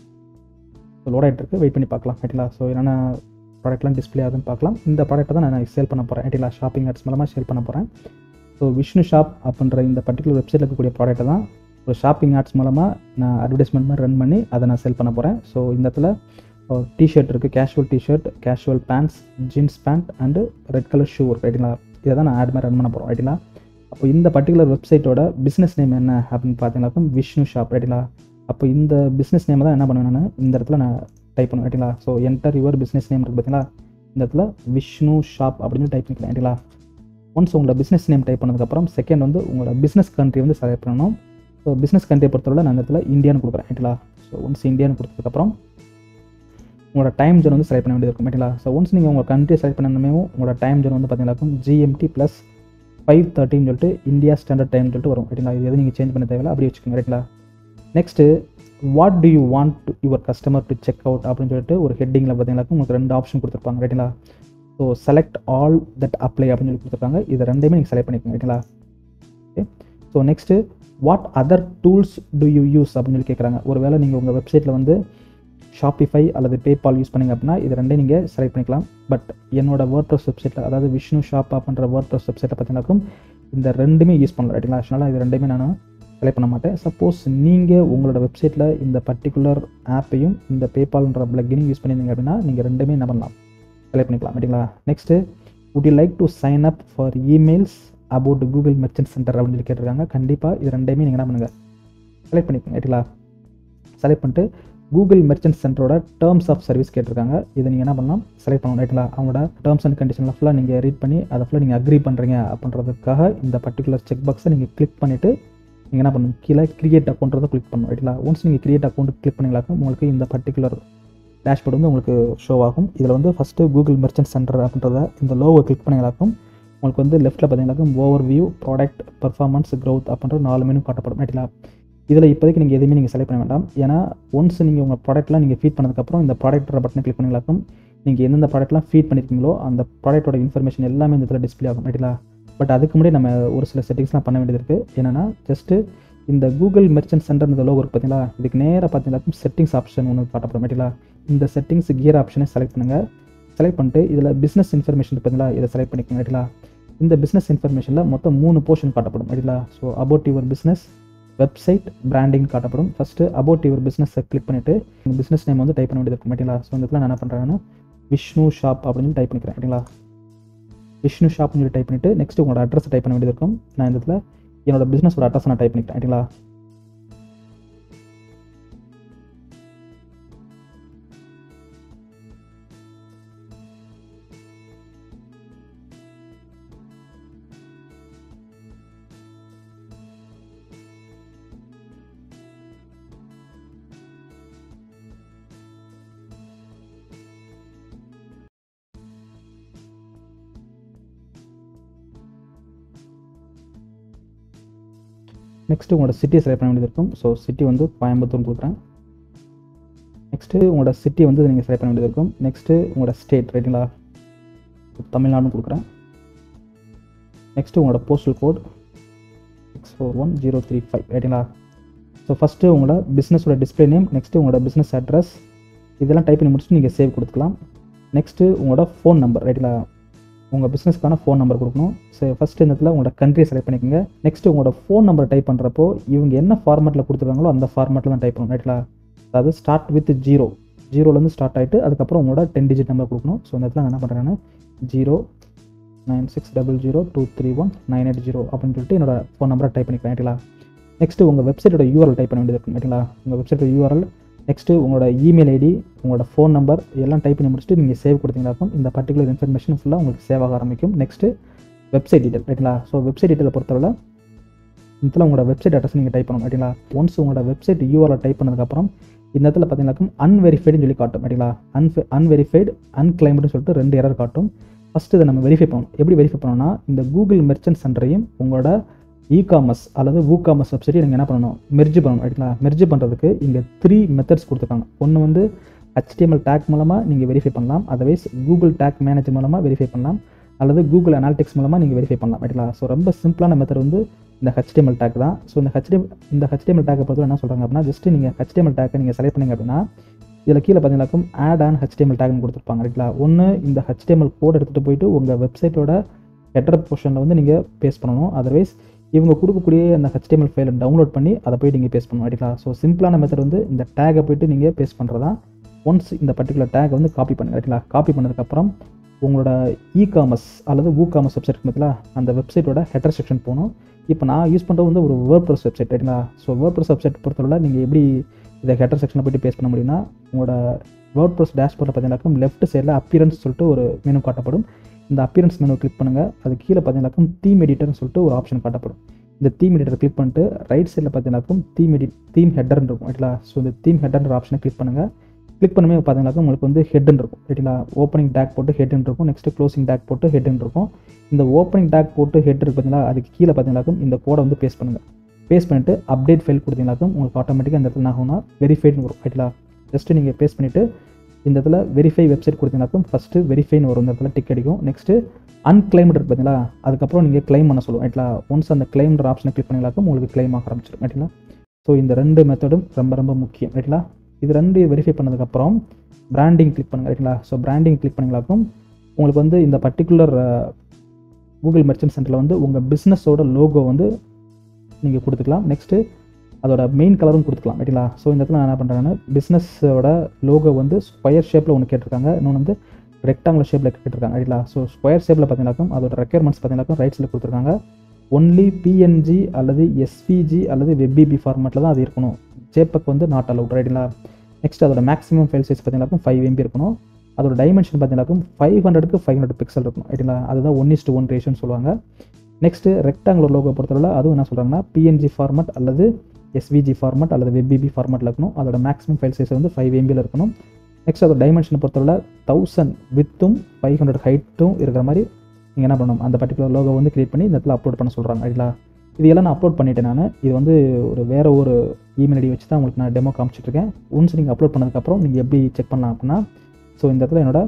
ஸோ லோட் ஆகிட்டு இருக்கு வெயிட் பண்ணி பார்க்கலாம் ரைட்டுங்களா ஸோ என்னென்ன ப்ராடக்ட்லாம் டிஸ்பிளே ஆகுதுன்னு பார்க்கலாம் இந்த ப்ராடக்ட்டை தான் நான் சேல் பண்ண போகிறேன் ரைட்டுங்களா ஷாப்பிங் ஆட்ஸ் மூலமாக சேல் பண்ண போகிறேன் ஸோ விஷ்ணு ஷாப் அப்படின்ற இந்த பர்டிகுலர் வெப்சைட்டில் இருக்கக்கூடிய ப்ராடக்ட்டை தான் ஒரு ஷாப்பிங் ஆட்ஸ் மூலமாக நான் அட்வர்டைஸ்மெண்ட் மாதிரி ரன் பண்ணி அதை நான் சேல் பண்ண போகிறேன் ஸோ இந்த இடத்துல டிஷர்ட் இருக்குது casual T-shirt casual pants jeans pant and red colour shoe இருக்கு ரைட்டுங்களா இதை தான் நான் ஆட் மாதிரி ரன் பண்ண போகிறோம் ரைட்டுங்களா அப்போ இந்த பர்டிகுலர் வெப்சைட்டோட பிஸ்னஸ் நேம் என்ன அப்படின்னு பார்த்தீங்கன்னாக்கா விஷ்ணு ஷாப் ரைட்டுங்களா அப்போ இந்த பிஸ்னஸ் நேம் தான் என்ன பண்ணுவேன் நான் இந்த இடத்துல நான் டைப் பண்ணுவேன் ரைட்டுங்களா so enter your business name இருக்குது பார்த்தீங்களா இந்த இடத்துல விஷ்ணு ஷாப் அப்படின்னு டைப் பண்ணிக்கலாம் ரைட்டுங்களா ஒன்ஸ் உங்களோட பிஸ்னஸ் நேம் டைப் பண்ணதுக்கப்புறம் செகண்ட் வந்து உங்களோட பிஸ்னஸ் கண்ட்ரி வந்து செலக்ட் பண்ணணும் ஸோ பிஸ்னஸ் கண்ட்ரியை பொறுத்தவரை நான் இந்த இடத்துல இந்தியான்னு கொடுக்குறேன் ரைட்டுங்களா ஸோ ஒன்ஸ் இந்தியான்னு கொடுத்ததுக்கப்புறம் உங்களோட டைம் ஜோன் வந்து செலக்ட் பண்ண வேண்டியது இருக்கும் ரைட்டுங்களா ஸோ ஒன்ஸ் நீங்கள் உங்கள் கண்ட்ரி செலக்ட் பண்ணணுமே உங்களோட டைம் ஜோன் வந்து பார்த்தீங்கன்னாக்கும் ஜிஎம்டி ப்ளஸ் ஃபைவ் தேர்ட்டின்னு சொல்லிட்டு இந்தியா ஸ்டாண்டர்ட் டைம் சொல்லிட்டு வரும் ரைட்டுங்களா இது எதுவும் நீங்கள் சேஞ்ச் பண்ண தேவையில்ல அப்படி வச்சுக்கோங்க ரைட்டுங்களா next what do you want to your customer to check out அப்படின்னு சொல்லிட்டு ஒரு ஹெட்டிங்கில் பார்த்தீங்கன்னாக்கும் உங்களுக்கு ரெண்டு ஆப்ஷன் கொடுத்துருப்பாங்க ரைட்டுங்களா so select all that apply அப்படின்னு சொல்லி கொடுத்துருக்காங்க இது ரெண்டையுமே நீங்கள் செலக்ட் பண்ணிக்கோங்க ரைட்டுங்களா okay so next what other tools do you use அப்படின்னு சொல்லி கேட்குறாங்க ஒருவேளை நீங்கள் உங்கள் வெப்சைட்டில் வந்து ஷாப்பிஃபை அல்லது பேபால் யூஸ் பண்ணிங்க அப்படின்னா இது ரெண்டையும் நீங்கள் செலக்ட் பண்ணிக்கலாம் பட் என்னோட வேர்ட்ரஸ் வெப்சைட்டில் அதாவது விஷ்ணு ஷாப் அப்படின்ற வேர்ட்ரஸ் வெப்சைட்டை பார்த்தீங்கன்னாக்கும் இந்த ரெண்டுமே யூஸ் பண்ணலாம் ரைட்டுங்களா அதனால் இது ரெண்டுமே நான் செலக்ட் பண்ண மாட்டேன் சப்போஸ் நீங்கள் உங்களோட வெப்சைட்டில் இந்த பர்டிகுலர் ஆப்பையும் இந்த பேபால்ன்ற பிளக்கினையும் யூஸ் பண்ணியிருந்தீங்க அப்படின்னா நீங்கள் ரெண்டுமே என்ன பண்ணலாம் செலக்ட் பண்ணிக்கலாம் ரைட்டுங்களா next would you like to sign up for emails about Google merchant center அப்படின்னு சொல்லி கேட்டிருக்காங்க கண்டிப்பாக இது ரெண்டையுமே நீங்கள் என்ன பண்ணுங்கள் செலக்ட் பண்ணிக்கோங்க ரைட்டுங்களா செலக்ட் பண்ணிட்டு கூகுள் மெர்ச்சன்ட் சென்டரோட டேர்ம்ஸ் ஆஃப் சர்வீஸ் கேட்டிருக்காங்க இதை நீங்கள் என்ன பண்ணலாம் செலக்ட் பண்ணணும் ரைட்டுங்களா அவங்களோட டேர்ம்ஸ் அண்ட் கண்டிஷனில் ஃபுல்லாக நீங்கள் ரீட் பண்ணி அதை ஃபுல்லாக நீங்கள் அக்ரி பண்ணுறீங்க அப்படின்றதுக்காக இந்த பர்டிகுலர் செக் பாக்ஸை நீங்கள் கிளிக் பண்ணிவிட்டு நீங்கள் என்ன பண்ணணும் கீழே கிரியேட் அக்கௌண்ட்றதை கிளிக் பண்ணணும் ரைட்டுங்களா ஒன்ஸ் நீங்கள் கிரியேட் அக்கௌண்ட் கிளிக் பண்ணிங்களாக்க உங்களுக்கு இந்த பர்டிகுலர் டேஷ்போர்ட் வந்து உங்களுக்கு ஷோ ஆகும் இதில் வந்து ஃபஸ்ட்டு கூகுள் மெர்ச்சன்ட் சென்டர் அப்படின்றத இந்த லோவை கிளிக் பண்ணிங்களாக்கும் உங்களுக்கு வந்து லெஃப்ட்டில் பார்த்தீங்கன்னாக்கும் overview product performance growth அப்படின்ற நாலு மெனு காட்டப்படும் ரைட்டுங்களா இதில் இப்போதைக்கு நீங்கள் எதுவுமே நீங்கள் செலக்ட் பண்ண வேண்டாம் ஏன்னா ஒன்ஸ் நீங்கள் உங்கள் ப்ராடக்ட்லாம் நீங்கள் ஃபீட் பண்ணதுக்கப்புறம் இந்த ப்ராடக்ட் பட்டனை கிளிக் பண்ணிங்களாக்கும் நீங்கள் எந்தெந்த ப்ராடக்ட்லாம் ஃபீட் பண்ணியிருக்கீங்களோ அந்த ப்ராடக்ட்டோட இன்ஃபர்மேஷன் எல்லாமே இந்த இடத்துல டிஸ்ப்ளே ஆகும் ரைட்டுங்களா பட் அதுக்கு முன்னாடி நம்ம ஒரு சில செட்டிங்ஸ்லாம் பண்ண வேண்டியது இருக்குது என்னென்னா ஜஸ்ட்டு இந்த கூகுள் மெர்ச்சன்ட் சென்டர் இந்த லோகோ இருக்குது பார்த்தீங்களா இதுக்கு நேராக பார்த்தீங்கன்னாக்கும் செட்டிங்ஸ் ஆப்ஷன் ஒன்று காட்டப்படும் ரைட்டுங்களா இந்த செட்டிங்ஸ் கியர் ஆப்ஷனை செலக்ட் பண்ணுங்கள் செலக்ட் பண்ணிட்டு இதில் பிஸ்னஸ் இன்ஃபர்மேஷன் பார்த்தீங்களா இதை செலக்ட் பண்ணிக்கோங்க ரைட்டுங்களா இந்த பிஸ்னஸ் இன்ஃபர்மேஷனில் மொத்தம் மூணு போர்ஷன் காட்டப்படும் ரைட்டுங்களா so about your business website branding காட்டப்படும் ஃபஸ்ட்டு அபவுட் யுவர் பிஸ்னஸை கிளிக் பண்ணிவிட்டு உங்கள் பிஸ்னஸ் நேம் வந்து டைப் பண்ண வேண்டியது இருக்கும் ரைட்டுங்களா ஸோ இந்த இடத்துல நான் என்ன பண்ணுறேன்னா விஷ்ணு ஷாப் அப்படின்னு டைப் பண்ணிக்கிறேன் ரைட்டுங்களா விஷ்ணு ஷாப்னு சொல்லி டைப் பண்ணிவிட்டு நெக்ஸ்ட் உங்களோட அட்ரஸ் டைப் பண்ண வேண்டியது இருக்கும் நான் இந்த இடத்துல என்னோட பிஸ்னஸோட அட்ரஸ் நான் டைப் பண்ணிக்கிறேன் ரைட்டுங்களா நெக்ஸ்ட்டு உங்களோட சிட்டியை செலக்ட் பண்ண வேண்டியது இருக்கும் ஸோ சிட்டி வந்து கோயம்புத்தூர் கொடுக்குறேன் நெக்ஸ்ட்டு உங்களோட சிட்டி வந்து நீங்கள் செலக்ட் பண்ண வேண்டியது இருக்கும் நெக்ஸ்ட்டு உங்களோட ஸ்டேட் ரைட்டுங்களா தமிழ்நாடுன்னு கொடுக்குறேன் நெக்ஸ்ட்டு உங்களோட postal code six four one zero three five ரைட்டுங்களா ஸோ ஃபஸ்ட்டு உங்களோட பிஸ்னஸோட டிஸ்பிளே நேம் நெக்ஸ்ட்டு உங்களோட பிஸ்னஸ் அட்ரஸ் இதெல்லாம் டைப் பண்ணி முடிச்சுட்டு நீங்கள் சேவ் கொடுத்துக்கலாம் நெக்ஸ்ட்டு உங்களோட ஃபோன் நம்பர் ரைட்டுங்களா உங்கள் பிஸ்னஸ்க்கான ஃபோன் நம்பர் கொடுக்கணும் ஸோ ஃபஸ்ட்டு இந்த இடத்துல உங்களோட கண்ட்ரியை செலக்ட் பண்ணிக்கோங்க நெக்ஸ்ட்டு உங்களோட ஃபோன் நம்பர் டைப் பண்ணுறப்போ இவங்க என்ன ஃபார்மேட்டில் கொடுத்துருக்காங்களோ அந்த ஃபார்மேட்டில் தான் டைப் பண்ணணும் ரைட்டுங்களா அதாவது ஸ்டார்ட் வித் ஜீரோ ஜீரோலேருந்து ஸ்டார்ட் ஆகிட்டு அதுக்கப்புறம் உங்களோட டென் டிஜிட் நம்பர் கொடுக்கணும் ஸோ இந்த இடத்துல நான் என்ன பண்ணுறேன்னா zero nine six double zero two three one nine eight zero அப்படின்னு சொல்லிட்டு என்னோட ஃபோன் நம்பரை டைப் பண்ணிக்கிறேன் ரைட்டுங்களா நெக்ஸ்ட்டு உங்கள் வெப்சைட்டோட யூஆர்எல் டைப் பண்ண வேண்டியது இருக்கும் ரைட்டுங்களா உங்கள் வெப்சைட்டோட யூஆர்எல் நெக்ஸ்ட்டு உங்களோட இமெயில் ஐடி உங்களோட ஃபோன் நம்பர் எல்லாம் டைப் பண்ணி முடிச்சுட்டு நீங்கள் சேவ் கொடுத்தீங்களாக்கும் இந்த பர்டிகுலர் இன்ஃபர்மேஷன் ஃபுல்லாக உங்களுக்கு சேவ் ஆக ஆரம்பிக்கும் நெக்ஸ்ட்டு வெப்சைட் டீட்டெயில் ரைட்டுங்களா ஸோ வெப்சைட் டீட்டெயில் பொறுத்தவரை இதில் உங்களோட வெப்சைட் அட்ரஸ் நீங்கள் டைப் பண்ணணும் ரைட்டுங்களா ஒன்ஸ் உங்களோட வெப்சைட் யூஆர்எல் டைப் பண்ணதுக்கப்புறம் இந்த இடத்துல பார்த்தீங்கன்னாக்கும் அன்வெரிஃபைடுன்னு சொல்லி காட்டும் ரைட்டுங்களா அன்ஃபெ அன்வெரிஃபைடு அன்கிளைம்டுன்னு சொல்லிட்டு ரெண்டு எரர் காட்டும் ஃபஸ்ட்டு இதை நம்ம வெரிஃபை பண்ணணும் எப்படி வெரிஃபை பண்ணணும்னா இந்த கூகுள் மெர்ச்சன்ட் சென்டரையும் உங்களோட இ காமர்ஸ் அல்லது ஊ காமர்ஸ் வெப்சைட்டை நீங்கள் என்ன பண்ணணும் மெர்ஜ் பண்ணணும் ரைட்டுங்களா மெர்ஜ் பண்ணுறதுக்கு இங்கே த்ரீ மெத்தட்ஸ் கொடுத்துருக்காங்க ஒன்று வந்து HTML டேக் மூலமாக நீங்கள் வெரிஃபை பண்ணலாம் அதர்வைஸ் கூகுள் டேக் மேனேஜர் மூலமாக வெரிஃபை பண்ணலாம் அல்லது கூகுள் அனாலிட்டிக்ஸ் மூலமாக நீங்கள் வெரிஃபை பண்ணலாம் ரைட்டுங்களா ஸோ ரொம்ப சிம்பிளான மெத்தட் வந்து இந்த HTML டேக் தான் ஸோ இந்த HTML இந்த HTML டேக்கை பொறுத்தவரை என்ன சொல்கிறாங்க அப்படின்னா ஜஸ்ட் நீங்கள் HTML டேக்கை நீங்கள் செலக்ட் பண்ணீங்க அப்படின்னா இதில் கீழே பார்த்தீங்கன்னாக்கும் ஆட் ஆன் HTML டேக்னு கொடுத்துருப்பாங்க ரைட்டுங்களா ஒன்று இந்த HTML கோட் எடுத்துகிட்டு போயிட்டு உங்கள் வெப்சைட்டோட ஹெட்டர் போர்ஷனில் வந்து நீங்கள் பேஸ்ட் பண்ணணும் அதர்வைஸ் இவங்க கொடுக்கக்கூடிய அந்த HTML ஃபைலை டவுன்லோட் பண்ணி அதை போய் நீங்கள் பேஸ்ட் பண்ணணும் ரைட்டுங்களா ஸோ சிம்பிளான மெத்தட் வந்து இந்த டேகை போயிட்டு நீங்கள் பேஸ்ட் பண்ணுறதா ஒன்ஸ் இந்த பர்டிகுலர் டேக் வந்து காப்பி பண்ணுங்க ரைட்டுங்களா காப்பி பண்ணதுக்கப்புறம் உங்களோட இ காமர்ஸ் அல்லது ஊ காமர்ஸ் வெப்சைட் இருக்குங்களா அந்த வெப்சைட்டோட ஹெட்டர் செக்ஷன் போகணும் இப்போ நான் யூஸ் பண்ணுறது வந்து ஒரு வேர்ட் ப்ரெஸ் வெப்சைட் ரைட்டுங்களா ஸோ வேர்ட் ப்ரெஸ் வெப்சைட் பொறுத்தவரை நீங்கள் எப்படி இதை ஹெட்டர் செக்ஷனில் போய்ட்டு பேஸ் பண்ண முடியும்னா உங்களோட வேர்ட் ப்ரெஸ் டேஷ்போர்ட்டில் பார்த்தீங்கன்னாக்கும் லெஃப்ட் சைடில் அப்பியரன்ஸ் சொல்லிட்டு ஒரு மெனு காட்டப்படும் இந்த அப்பியரன்ஸ் மெனு கிளிக் பண்ணுங்கள் அது கீழே பார்த்தீங்கன்னாக்கும் தீம் எடிட்டர்னு சொல்லிட்டு ஒரு ஆப்ஷன் காட்டப்படும் இந்த தீம் எடிட்டர் கிளிக் பண்ணிட்டு ரைட் சைடில் பார்த்தீங்கன்னாக்கும் தீம் எடி தீம் ஹெட்டர்னு இருக்கும் ரைட்டுங்களா ஸோ இந்த தீம் ஹெட்டர்ன்ற ஆப்ஷனை கிளிக் பண்ணுங்கள் கிளிக் பண்ணுமே பார்த்தீங்கன்னாக்கா உங்களுக்கு வந்து ஹெட்னு இருக்கும் ரைட்டுங்களா ஓப்பனிங் டேக் போட்டு ஹெட்னு இருக்கும் நெக்ஸ்ட் க்ளோசிங் டேக் போட்டு ஹெட்னு இருக்கும் இந்த ஓப்பனிங் டேக் போட்டு ஹெட் இருக்கு பார்த்தீங்களா அதுக்கு கீழே பார்த்தீங்கன்னாக்கும் இந்த கோடை வந்து பேஸ்ட் பண்ணுங்கள் பேஸ்ட் பண்ணிட்டு அப்டேட் ஃபைல் கொடுத்தீங்கன்னாக்கும் உங்களுக்கு ஆட்டோமேட்டிக்காக இந்த இடத்துல என்ன ஆகும்னா வெரிஃபைட்னு வரும் ரைட்டுங்களா ஜஸ்ட் நீங்கள் பேஸ்ட் பண்ணிவிட்டு இந்த இடத்துல வெரிஃபை வெப்சைட் கொடுத்தீங்கன்னாக்கும் ஃபஸ்ட்டு வெரிஃபைன்னு வரும் இந்த இடத்துல டிக் அடிக்கும் நெக்ஸ்ட்டு அன்கிளைம்டு இருக்கு பார்த்தீங்களா அதுக்கப்புறம் நீங்கள் கிளைம் பண்ண சொல்லுவோம் ரைட்லா ஒன்ஸ் அந்த கிளைம்ன்ற ஆப்ஷனை கிளிக் பண்ணிங்களாக்கும் உங்களுக்கு கிளைம் ஆக ஆரம்பிச்சிடும் ரைட்டுங்களா ஸோ இந்த ரெண்டு மெத்தடும் ரொம்ப ரொம்ப முக்கியம் ரைட்டுங்களா இது ரெண்டு வெரிஃபை பண்ணதுக்கப்புறம் பிராண்டிங் கிளிக் பண்ணுங்க ரைட்டுங்களா ஸோ பிராண்டிங் கிளிக் பண்ணிங்களாக்கும் உங்களுக்கு வந்து இந்த பர்டிகுலர் கூகுள் மெர்ச்சன்ட் சென்டரில் வந்து உங்கள் பிஸ்னஸோட லோகோ வந்து நீங்கள் கொடுத்துக்கலாம் நெக்ஸ்ட்டு அதோட மெயின் கலரும் கொடுத்துக்கலாம் ரைட்டுங்களா ஸோ இந்த இடத்துல நான் என்ன பண்ணுறேன்னா பிஸ்னஸோட லோகோ வந்து ஸ்கொயர் ஷேப்பில் ஒன்று கேட்டிருக்காங்க இன்னொன்று வந்து ரெக்டாங்குலர் ஷேப்பில் கேட்டிருக்காங்க ரைட்டுங்களா ஸோ ஸ்கொயர் ஷேப்பில் பார்த்தீங்கன்னாக்கும் அதோட ரெக்யர்மெண்ட்ஸ் பார்த்தீங்கன்னாக்கும் ரைட் சைடில் கொடுத்துருக்காங்க ஒன்லி பிஎன்ஜி அல்லது எஸ்விஜி அல்லது வெப்பிபி ஃபார்மேட்டில் தான் அது இருக்கணும் ஜேபக் வந்து நாட் அலவுட் ரைட்டுங்களா நெக்ஸ்ட் அதோட மேக்ஸிமம் ஃபைல் சைஸ் பார்த்தீங்கன்னாக்கும் ஃபைவ் எம்பி இருக்கணும் அதோட டைமென்ஷன் பார்த்தீங்கன்னாக்கும் ஃபைவ் ஹண்ட்ரடுக்கு ஃபைவ் ஹண்ட்ரட் பிக்சல் இருக்கும் ரைட்டுங்களா அதுதான் ஒன் இஸ்டு ஒன் ரேஷன் சொல்லுவாங்க நெக்ஸ்ட்டு ரெக்டாங்குலர் லோகோ பொறுத்தவரை அதுவும் என்ன சொல்கிறாங்கன்னா பிஎன்ஜி ஃபார்மேட் அல்லது எஸ்விஜி ஃபார்மேட் அல்லது வெப்பிபி ஃபார்மேட்டில் இருக்கணும் அதோட மேக்ஸிமம் ஃபைல் சைஸ் வந்து ஃபைவ் எம்பியில் இருக்கணும் நெக்ஸ்ட் அதோட டைமென்ஷனை பொறுத்தவரை தௌசண்ட் வித்தும் ஃபைவ் ஹண்ட்ரட் ஹைட்டும் இருக்கிற மாதிரி நீங்கள் என்ன பண்ணணும் அந்த பர்டிகுலர் லோகோ வந்து கிரியேட் பண்ணி இந்த இடத்துல அப்லோட் பண்ண சொல்கிறாங்க ரைட்டுங்களா இது எல்லாம் நான் அப்லோட் பண்ணிட்டேன் நான் இது வந்து ஒரு வேறு ஒரு இமெயில் ஐடி வச்சு தான் உங்களுக்கு நான் டெமோ காமிச்சிட்ருக்கேன் ஒன்ஸ் நீங்கள் அப்லோட் பண்ணதுக்கப்புறம் நீங்கள் எப்படி செக் பண்ணலாம் அப்படின்னா ஸோ இந்த இடத்துல என்னோட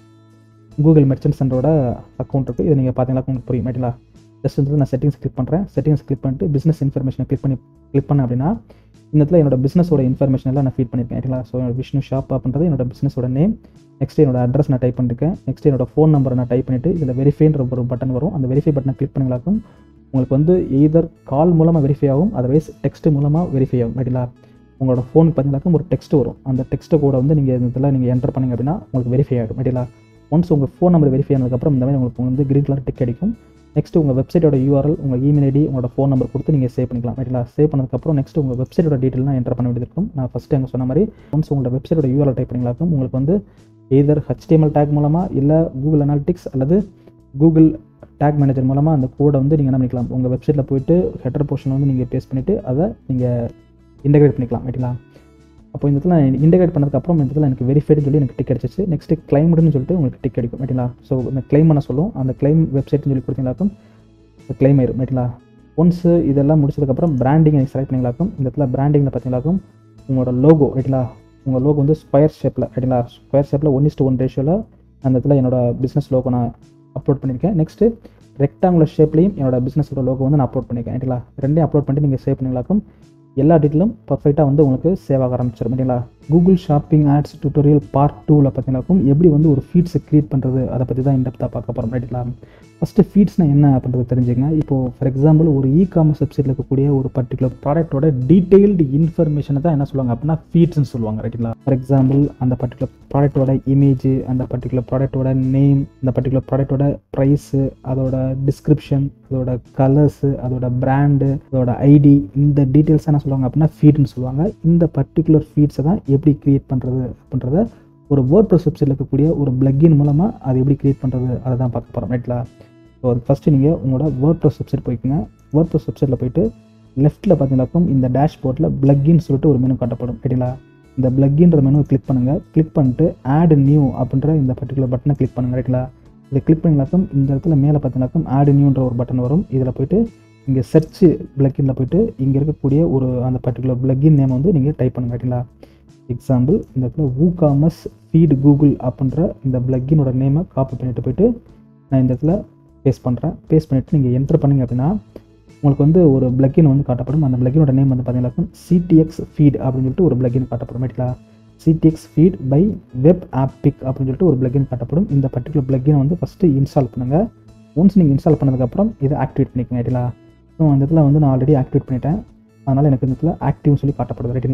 கூகுள் மெர்ச்சன்ட் சென்டரோட அக்கௌண்ட் இருக்குது இதை நீங்கள் பார்த்தீங்கன்னா உங்களுக்கு புரியும் ரைட்டுங்களா ஜஸ்ட் வந்து நான் செட்டிங்ஸ் கிளிக் பண்ணுறேன் செட்டிங்ஸ் கிளிக் பண்ணிட்டு பிஸ்னஸ் இன்ஃபர்மேஷனை கிளிக் பண்ணி கிளிக் பண்ணேன் அப்படின்னா இந்த இடத்துல என்னோட பிஸ்னஸோட இன்ஃபர்மேஷன் எல்லாம் நான் ஃபீட் பண்ணியிருக்கேன் ரைட்டுங்களா ஸோ என்னோட விஷ்ணு ஷாப் அப்படின்றது என்னோட பிஸ்னஸோட நேம் நெக்ஸ்ட் என்னோட அட்ரஸ் நான் டைப் பண்ணிருக்கேன் நெக்ஸ்ட் என்னோட ஃபோன் நம்பரை நான் டைப் பண்ணிவிட்டு இதில் வெரிஃபைன்ற ஒரு பட்டன் வரும் அந்த வெரிஃபை பட்டனை கிளிக் பண்ணிங்களாக்கும் உங்களுக்கு வந்து எய்தர் கால் மூலமாக வெரிஃபை ஆகும் அதர்வைஸ் டெக்ஸ்ட் மூலமாக வெரிஃபை ஆகும் ரைட்டுங்களா உங்களோட ஃபோனுக்கு பார்த்தீங்கன்னாக்கும் ஒரு டெக்ஸ்ட் வரும் அந்த டெக்ஸ்ட்டை கூட வந்து நீங்கள் இதில் நீங்கள் என்டர் பண்ணிங்க அப்படின்னா உங்களுக்கு வெரிஃபை ஆகிடும் ரைட்டுங்களா ஒன்ஸ் உங்கள் ஃபோன் நம்பர் வெரிஃபை ஆனதுக்கப்புறம் இந்த மாதிரி உங்களுக்கு வந்து கிரீன் கலர் டிக் அடிக்கும் நெக்ஸ்ட் உங்கள் வெப்சைட்டோட யூஆர்எல் உங்கள் இமெயில் ஐடி உங்களோட ஃபோன் நம்பர் கொடுத்து நீங்கள் சேவ் பண்ணிக்கலாம் ரைட்டுங்களா சேவ் பண்ணதுக்கப்புறம் நெக்ஸ்ட் உங்கள் வெப்சைட்டோட டீட்டெயிலாம் என்டர் பண்ண வேண்டியது இருக்கும் நான் ஃபஸ்ட்டு அங்கே சொன்ன மாதிரி ஒன்ஸ் உங்களோட வெப்சைட்டோட யூஆர்எல் டைப் பண்ணிங்களாக்கும் உங்களுக்கு வந்து எய்தர் ஹெச்டிஎம்எல் டேக் மூலமாக இல்லை கூகுள் அனாலிட்டிக்ஸ் அல்லது கூகுள் டேக் மேனேஜர் மூலமாக அந்த கோடை வந்து நீங்கள் என்ன பண்ணிக்கலாம் உங்கள் வெப்சைட்டில் போயிட்டு ஹெட்டர் போர்ஷனில் வந்து நீங்கள் பேஸ்ட் பண்ணிவிட்டு அதை நீங்கள் இன்டெகிரேட் பண்ணிக்கலாம் ரைட்டுங்களா அப்போ இந்த இடத்துல நான் இன்டெகிரேட் பண்ணதுக்கப்புறம் இந்த இடத்துல எனக்கு வெரிஃபைடுன்னு சொல்லி எனக்கு டிக் அடிச்சிச்சு நெக்ஸ்ட்டு கிளைம்டுன்னு சொல்லிட்டு உங்களுக்கு டிக் அடிக்கும் ரைட்டுங்களா ஸோ இந்த கிளைம் பண்ண சொல்லும் அந்த கிளைம் வெப்சைட்னு சொல்லி கொடுத்தீங்களாக்கும் கிளைம் ஆயிரும் ரைட்டுங்களா ஒன்ஸ் இதெல்லாம் முடிச்சதுக்கப்புறம் பிராண்டிங் எனக்கு செலக்ட் பண்ணிங்களாக்கும் இந்த இடத்துல பிராண்டிங்கில் பார்த்தீங்களாக்கும் உங்களோட லோகோ ரைட்டுங்களா உங்கள் லோகோ வந்து ஸ்கொயர் ஷேப்பில் ரைட்டுங்களா ஸ்கொயர் ஷேப்பில் ஒன் இஸ்ட் ஒன் ரேஷியோவில் அந்த இடத்துல என்னோட பிஸ்னஸ் லோகோ நான் அப்லோட் பண்ணியிருக்கேன் நெக்ஸ்ட்டு ரெக்டாங்குலர் ஷேப்லேயும் என்னோட பிஸ்னஸோட லோகோ வந்து நான் அப்லோட் பண்ணியிருக்கேன் ரைட்டுங்களா ரெண்டையும் அப்லோட் பண்ணிட்டு நீங்கள் சேவ் பண்ணிங்களாக்கும் எல்லா டீட்டெயிலும் பர்ஃபெக்டாக வந்து உங்களுக்கு சேவ் ஆக ஆரம்பிச்சிடும் ரைட்டுங்களா Google shopping ads tutorial part டூவில் பார்த்தீங்கன்னாக்கும் எப்படி வந்து ஒரு ஃபீட்ஸை க்ரியேட் பண்ணுறது அதை பற்றி தான் இன்டெப்த்தாக பார்க்க போகிறோம் ரைட்டுங்களா ஃபஸ்ட்டு ஃபீட்ஸ்னால் என்ன அப்படின்றது தெரிஞ்சுங்க இப்போது ஃபார் எக்ஸாம்பிள் ஒரு இ காமர்ஸ் வெப்சைட்டில் இருக்கக்கூடிய ஒரு பர்டிகுலர் ப்ராடக்ட்டோட டீட்டெயில்டு இன்ஃபர்மேஷனை தான் என்ன சொல்லுவாங்க அப்படின்னா ஃபீட்ஸ்னு சொல்லுவாங்க ரைட்டுங்களா ஃபார் எக்ஸாம்பிள் அந்த பர்டிகுலர் ப்ராடக்ட்டோட இமேஜ் அந்த பர்டிகுலர் ப்ராடக்ட்டோட நேம் அந்த பர்டிகுலர் ப்ராடக்ட்டோட ப்ரைஸு அதோட டிஸ்கிரிப்ஷன் அதோட கலர்ஸு அதோட பிராண்டு அதோட ஐடி இந்த டீட்டெயில்ஸ் என்ன சொல்லுவாங்க அப்படின்னா ஃபீட்னு சொல்லுவாங்க இந்த பர்டிகுலர் ஃபீட்ஸை தான் எப்படி க்ரியேட் பண்ணுறது அப்படின்றத ஒரு வேர்ட் ப்ரெஸ் வெப்சைட்டில் இருக்கக்கூடிய ஒரு பிளக்கின் மூலமாக அதை எப்படி க்ரியேட் பண்ணுறது அதை தான் பார்க்க போகிறோம் ரைட்லா ஸோ அது ஃபஸ்ட்டு நீங்கள் உங்களோட வேர்ட் ப்ரெஸ் வெப்சைட் போய்க்குங்க வேர்ட் ப்ரெஸ் வெப்சைட்டில் போயிட்டு லெஃப்ட்டில் பார்த்தீங்கன்னாக்கும் இந்த டேஷ்போர்ட்டில் பிளக்கின்னு சொல்லிட்டு ஒரு மெனு காட்டப்படும் ரைட்டுங்களா இந்த பிளக்கின்ற மெனுவை கிளிக் பண்ணுங்கள் கிளிக் பண்ணிட்டு ஆட் நியூ அப்படின்ற இந்த பர்டிகுலர் பட்டனை கிளிக் பண்ணுங்கள் ரைட்டுங்களா இதை கிளிக் பண்ணிங்களாக்கும் இந்த இடத்துல மேலே பார்த்தீங்கன்னாக்கும் ஆட் நியூன்ற ஒரு பட்டன் வரும் இதில் போயிட்டு இங்கே சர்ச் பிளக்கினில் போயிட்டு இங்கே இருக்கக்கூடிய ஒரு அந்த பர்டிகுலர் பிளக்கின் நேம் வந்து நீங்கள் டைப் பண்ணுங்க ரைட்டுங்களா எக்ஸாம்பிள் இந்த இடத்துல ஊ காமர்ஸ் ஃபீடு கூகுள் அப்படின்ற இந்த பிளக்கினோட நேமை காப்பி பண்ணிட்டு போயிட்டு நான் இந்த இடத்துல பேஸ்ட் பண்ணுறேன் பேஸ்ட் பண்ணிவிட்டு நீங்கள் என்டர் பண்ணிங்க அப்படின்னா உங்களுக்கு வந்து ஒரு பிளக்கின் வந்து காட்டப்படும் அந்த பிளக்கினோட நேம் வந்து பார்த்தீங்கன்னா சிடிஎக்ஸ் ஃபீட் அப்படின்னு சொல்லிட்டு ஒரு பிளக்கின் காட்டப்படும் ரைட்டுங்களா CTX feed by WebAppick அப்படின்னு சொல்லிட்டு ஒரு பிளக்கின் காட்டப்படும் இந்த பர்டிகுலர் பிளக்கினை வந்து ஃபஸ்ட்டு இன்ஸ்டால் பண்ணுங்கள் ஒன்ஸ் நீங்கள் இன்ஸ்டால் பண்ணதுக்கப்புறம் இதை ஆக்டிவேட் பண்ணிக்கோங்க ரைட்டுங்களா ஸோ அந்த இடத்துல வந்து நான் ஆல்ரெடி ஆக்டிவேட் பண்ணிட்டேன் அதனால் எனக்கு இந்த இடத்துல ஆக்டிவ்னு சொல்லி காட்டப்படுது ரைட்டுங்களா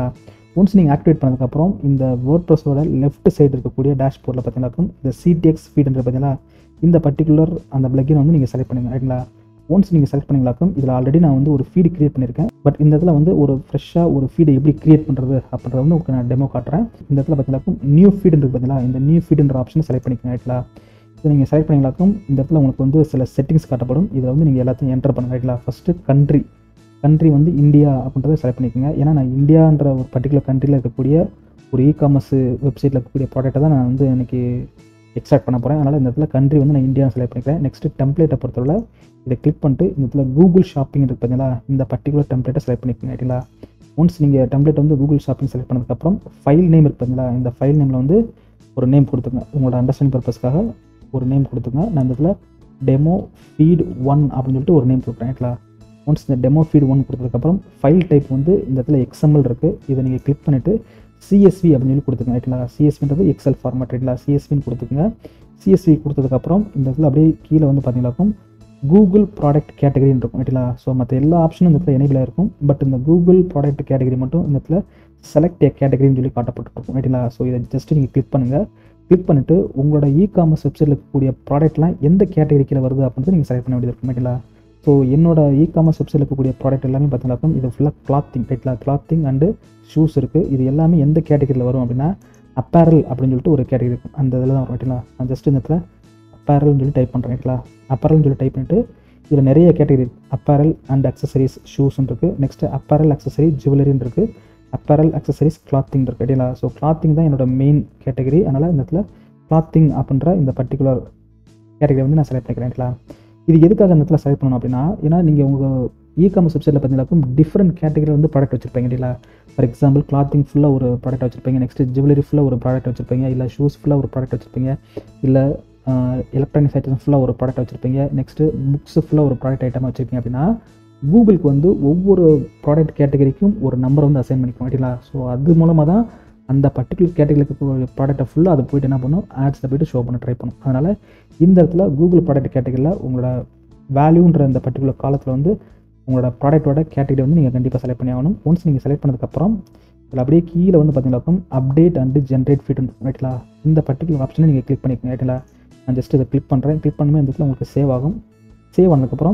ஒன்ஸ் நீங்கள் ஆக்டிவேட் பண்ணதுக்கப்புறம் இந்த வேர்ட் ப்ரெஸ்ஸோட லெஃப்ட் சைடு இருக்கக்கூடிய டேஷ்போர்டில் பார்த்தீங்கன்னாக்கும் இந்த சிடிஎக்ஸ் ஃபீடுன்ற பார்த்தீங்கன்னா இந்த பர்டிகுலர் அந்த பிளக்கினை வந்து நீங்கள் செலக்ட் பண்ணுங்க ரைட்டுங்களா ஒன்ஸ் நீங்கள் செலக்ட் பண்ணிங்களாக்கும் இதில் ஆல்ரெடி நான் வந்து ஒரு ஃபீடு கிரியேட் பண்ணியிருக்கேன் பட் இந்த இடத்துல வந்து ஒரு ஃப்ரெஷ்ஷாக ஒரு ஃபீடை எப்படி கிரியேட் பண்ணுறது அப்படின்றத வந்து உங்களுக்கு நான் டெமோ காட்டுறேன் இந்த இடத்துல பார்த்தீங்கன்னாக்கும் நியூ ஃபீடுன்றது பார்த்தீங்களா இந்த நியூ ஃபீடுன்ற ஆப்ஷனை செலக்ட் பண்ணிக்கோங்க ரைட்லா இதை நீங்கள் செலக்ட் பண்ணிங்களாக்கும் இந்த இடத்துல உங்களுக்கு வந்து சில செட்டிங்ஸ் காட்டப்படும் இதில் வந்து நீங்கள் எல்லாத்தையும் என்டர் பண்ணுங்க ரைட்லா ஃபஸ்ட்டு கண்ட்ரி கண்ட்ரி வந்து இந்தியா அப்படின்றத செலக்ட் பண்ணிக்கோங்க ஏன்னா நான் இந்தியான்ற ஒரு பர்டிகுலர் கண்ட்ரியில் இருக்கக்கூடிய ஒரு இ காமர்ஸ் வெப்சைட்டில் இருக்கக்கூடிய ப்ராடக்ட்டை தான் நான் வந்து எனக்கு எக்ஸ்ட்ராக்ட் பண்ண போகிறேன் அதனால் இந்த இடத்துல கண்ட்ரி வந்து நான் இந்தியா செலக்ட் பண்ணிக்கிறேன் நெக்ஸ்ட்டு டெம்ப்ளேட்டை பொறுத்தவரை இதை கிளிக் பண்ணிட்டு இந்த இடத்துல கூகுள் ஷாப்பிங் இருக்கு பார்த்தீங்களா இந்த பர்டிகுலர் டெம்ப்ளேட்டை செலக்ட் பண்ணிக்கோங்க ரைட்டுங்களா ஒன்ஸ் நீங்கள் டெம்ப்ளேட் வந்து கூகுள் ஷாப்பிங் செலக்ட் பண்ணதுக்கப்புறம் ஃபைல் நேம் இருக்கு பார்த்தீங்களா இந்த ஃபைல் நேமில் வந்து ஒரு நேம் கொடுத்துங்க உங்களோட அண்டர்ஸ்டாண்டிங் பர்பஸ்க்காக ஒரு நேம் கொடுத்துங்க நான் இந்த இடத்துல டெமோ ஃபீட் ஒன் அப்படின்னு சொல்லிட்டு ஒரு நேம் கொடுக்குறேன் ரைட்லா ஒன்ஸ் இந்த டெமோ ஃபீட் ஒன் கொடுத்ததுக்கப்புறம் ஃபைல் டைப் வந்து இந்த இடத்துல எக்ஸ்எம்எல் இருக்குது இதை நீங்கள் கிளிக் பண்ணிவிட்டு சிஎஸ்வி அப்படின்னு சொல்லி கொடுத்துங்க ரைட்டுங்களா சிஎஸ்வின்றது எக்ஸல் ஃபார்மேட் ரைட்டுங்களா சிஎஸ்வின்னு கொடுத்துக்குங்க சிஎஸ்வி கொடுத்ததுக்கப்புறம் இந்த இடத்துல அப்படியே கீழே வந்து பார்த்தீங்கன்னாக்கும் கூகுள் ப்ராடக்ட் கேட்டகரின்னு இருக்கும் ரைட்டுங்களா ஸோ மற்ற எல்லா ஆப்ஷனும் இந்த இடத்துல எனேபிளாக இருக்கும் பட் இந்த கூகுள் ப்ராடக்ட் கேட்டகரி மட்டும் இந்த இடத்துல செலக்ட் ஏ கேட்டகரின்னு சொல்லி காட்டப்பட்டிருக்கும் ரைட்டுங்களா ஸோ இதை ஜஸ்ட் நீங்கள் கிளிக் பண்ணுங்கள் கிளிக் பண்ணிவிட்டு உங்களோட இ காமர்ஸ் வெப்சைட்டில் இருக்கக்கூடிய ப்ராடக்ட்லாம் எந்த கேட்டகரிக்கில் வருது அப்படின்னு நீங்கள் செலக்ட் பண்ண வேண்டியது இருக்கும் ரைட்டுங்களா ஸோ என்னோட இ காமர்ஸ் வெப்சைட்டில் இருக்கக்கூடிய ப்ராடக்ட் எல்லாமே பார்த்தீங்கன்னாக்கும் இது ஃபுல்லாக கிளாத்திங் ரைட்லா கிளாத்திங் அண்டு ஷூஸ் இருக்குது இது எல்லாமே எந்த கேட்டகரியில் வரும் அப்படின்னா அப்பேரல் அப்படின்னு சொல்லிட்டு ஒரு கேட்டகரி இருக்கும் அந்த இதில் தான் வரும் ரைட்டுங்களா நான் ஜஸ்ட் இந்த இடத்துல அப்பேரல்னு சொல்லி டைப் பண்ணுறேன் ரைட்டுங்களா அப்பேரல்னு சொல்லி டைப் பண்ணிட்டு இதில் நிறைய கேட்டகரி அப்பேரல் அண்ட் அக்சசரிஸ் ஷூஸ்ன்னு இருக்குது நெக்ஸ்ட்டு அப்பேரல் அக்சசரி ஜுவல்லரின்னு இருக்குது அப்பேரல் அக்சசரிஸ் கிளாத்திங் இருக்குது ரைட்டுங்களா ஸோ கிளாத்திங் தான் என்னோட மெயின் கேட்டகரி அதனால் இந்த இடத்துல கிளாத்திங் அப்படின்ற இந்த பர்டிகுலர் கேட்டகரி வந்து நான் செலக்ட் பண்ணிக்கிறேன் ரைட்டுங்களா இது எதுக்காக இந்த இடத்துல செலக்ட் பண்ணணும் அப்படின்னா ஏன்னா நீங்கள் உங்கள் இ காமர்ஸ் வெப்சைட்டில் பார்த்தீங்கன்னாக்கும் டிஃப்ரெண்ட் கேட்டகரியில் வந்து ப்ராடக்ட் வச்சிருப்பீங்க இல்லையா ஃபார் எக்ஸாம்பிள் கிளாத்திங் ஃபுல்லாக ஒரு ப்ராடக்ட் வச்சிருப்பீங்க நெக்ஸ்ட் ஜுவல்லரி ஃபுல்லாக ஒரு ப்ராடக்ட் வச்சிருப்பீங்க இல்லை ஷூஸ் ஃபுல்லாக ஒரு ப்ராடக்ட் வச்சிருப்பீங்க இல்லை எலக்ட்ரானிக்ஸ் ஐட்டம் ஃபுல்லாக ஒரு ப்ராடக்ட் வச்சிருப்பீங்க நெக்ஸ்ட்டு புக்ஸ் ஃபுல்லாக ஒரு ப்ராடக்ட் ஐட்டம் வச்சிருப்பீங்க அப்படின்னா கூகுளுக்கு வந்து ஒவ்வொரு ப்ராடக்ட் கேட்டகரிக்கும் ஒரு நம்பர் வந்து அசைன் பண்ணிக்கணும் ரைட்டுங்களா ஸோ அது மூலமாக தான் அந்த பர்டிகுலர் கேட்டகரியில் ப்ராடக்ட்டை ஃபுல்லாக அது போயிட்டு என்ன பண்ணும் ஆட்ஸில் போயிட்டு ஷோ பண்ண ட்ரை பண்ணும் அதனால் இந்த இடத்துல கூகுள் ப்ராடக்ட் கேட்டகரியில் உங்களோட வேல்யூன்ற இந்த பர்டிகுலர் காலத்தில் வந்து உங்களோட ப்ராடக்ட்டோட கேட்டகரி வந்து நீங்கள் கண்டிப்பாக செலக்ட் பண்ணி ஆகணும் ஒன்ஸ் நீங்கள் செலக்ட் பண்ணதுக்கப்புறம் இதில் அப்படியே கீழே வந்து பார்த்தீங்கன்னாக்கும் அப்டேட் அண்டு ஜென்ரேட் ஃபிட் ரைட்டுங்களா இந்த பர்டிகுலர் ஆப்ஷனை நீங்கள் கிளிக் பண்ணிக்கோங்க ரைட்டுங்களா நான் ஜஸ்ட் இதை கிளிக் பண்ணுறேன் கிளிக் பண்ணுமே இந்த இடத்துல உங்களுக்கு சேவ் ஆகும் சேவ் ஆனதுக்கப்புறம்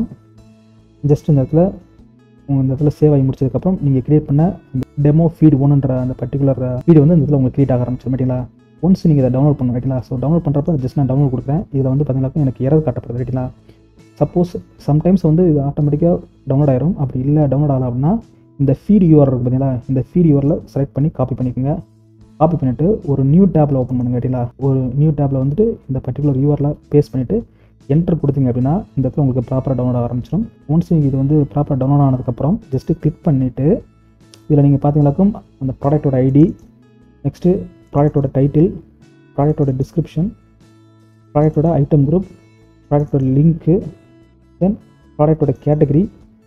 ஜஸ்ட் இந்த இடத்துல உங்கள் இந்த இடத்துல சேவ் ஆகி முடிச்சதுக்கப்புறம் நீங்கள் கிரியேட் பண்ண இந்த டெமோ ஃபீட் ஒன்றுன்ற அந்த பர்டிகுலர் வீடியோ வந்து இந்த இடத்துல உங்களுக்கு கிரியேட் ஆக ஆரம்பிச்சு ரைட்டுங்களா ஒன்ஸ் நீங்கள் இதை டவுன்லோட் பண்ணணும் ரைட்டுங்களா ஸோ டவுன்லோட் பண்ணுறப்ப ஜஸ்ட் நான் டவுன்லோட் கொடுக்குறேன் இதில் வந்து பார்த்தீங்கன்னா எனக்கு எரர் காட்டப்படுது ரைட்டுங்களா சப்போஸ் சம்டைம்ஸ் வந்து இது ஆட்டோமேட்டிக்காக டவுன்லோட் ஆயிரும் அப்படி இல்லை டவுன்லோட் ஆகல அப்படின்னா இந்த ஃபீட் யூஆர் இருக்கு பார்த்தீங்களா இந்த ஃபீட் யூஆரில் செலக்ட் பண்ணி காப்பி பண்ணிக்கோங்க காப்பி பண்ணிவிட்டு ஒரு நியூ டேப்பில் ஓப்பன் பண்ணுங்க ரைட்டுங்களா ஒரு நியூ டேப்பில் வந்துட்டு இந்த பர்டிகுலர் யூஆரில் பேஸ்ட் பண்ணிவிட்டு என்டர் கொடுத்தீங்க அப்படின்னா இந்த இடத்துல உங்களுக்கு ப்ராப்பராக டவுன்லோட் ஆக ஆரம்பிச்சிடும் ஒன்ஸ் இது வந்து ப்ராப்பராக டவுன்லோட் ஆனதுக்கப்புறம் ஜஸ்ட்டு கிளிக் பண்ணிவிட்டு இதில் நீங்கள் பார்த்தீங்கன்னாக்கும் அந்த ப்ராடக்ட்டோட ஐடி நெக்ஸ்ட்டு ப்ராடக்ட்டோட டைட்டில் ப்ராடக்ட்டோட டிஸ்கிரிப்ஷன் ப்ராடக்ட்டோட ஐட்டம் குரூப் ப்ராடக்ட்டோட லிங்க்கு தென் ப்ராடக்ட்டோட category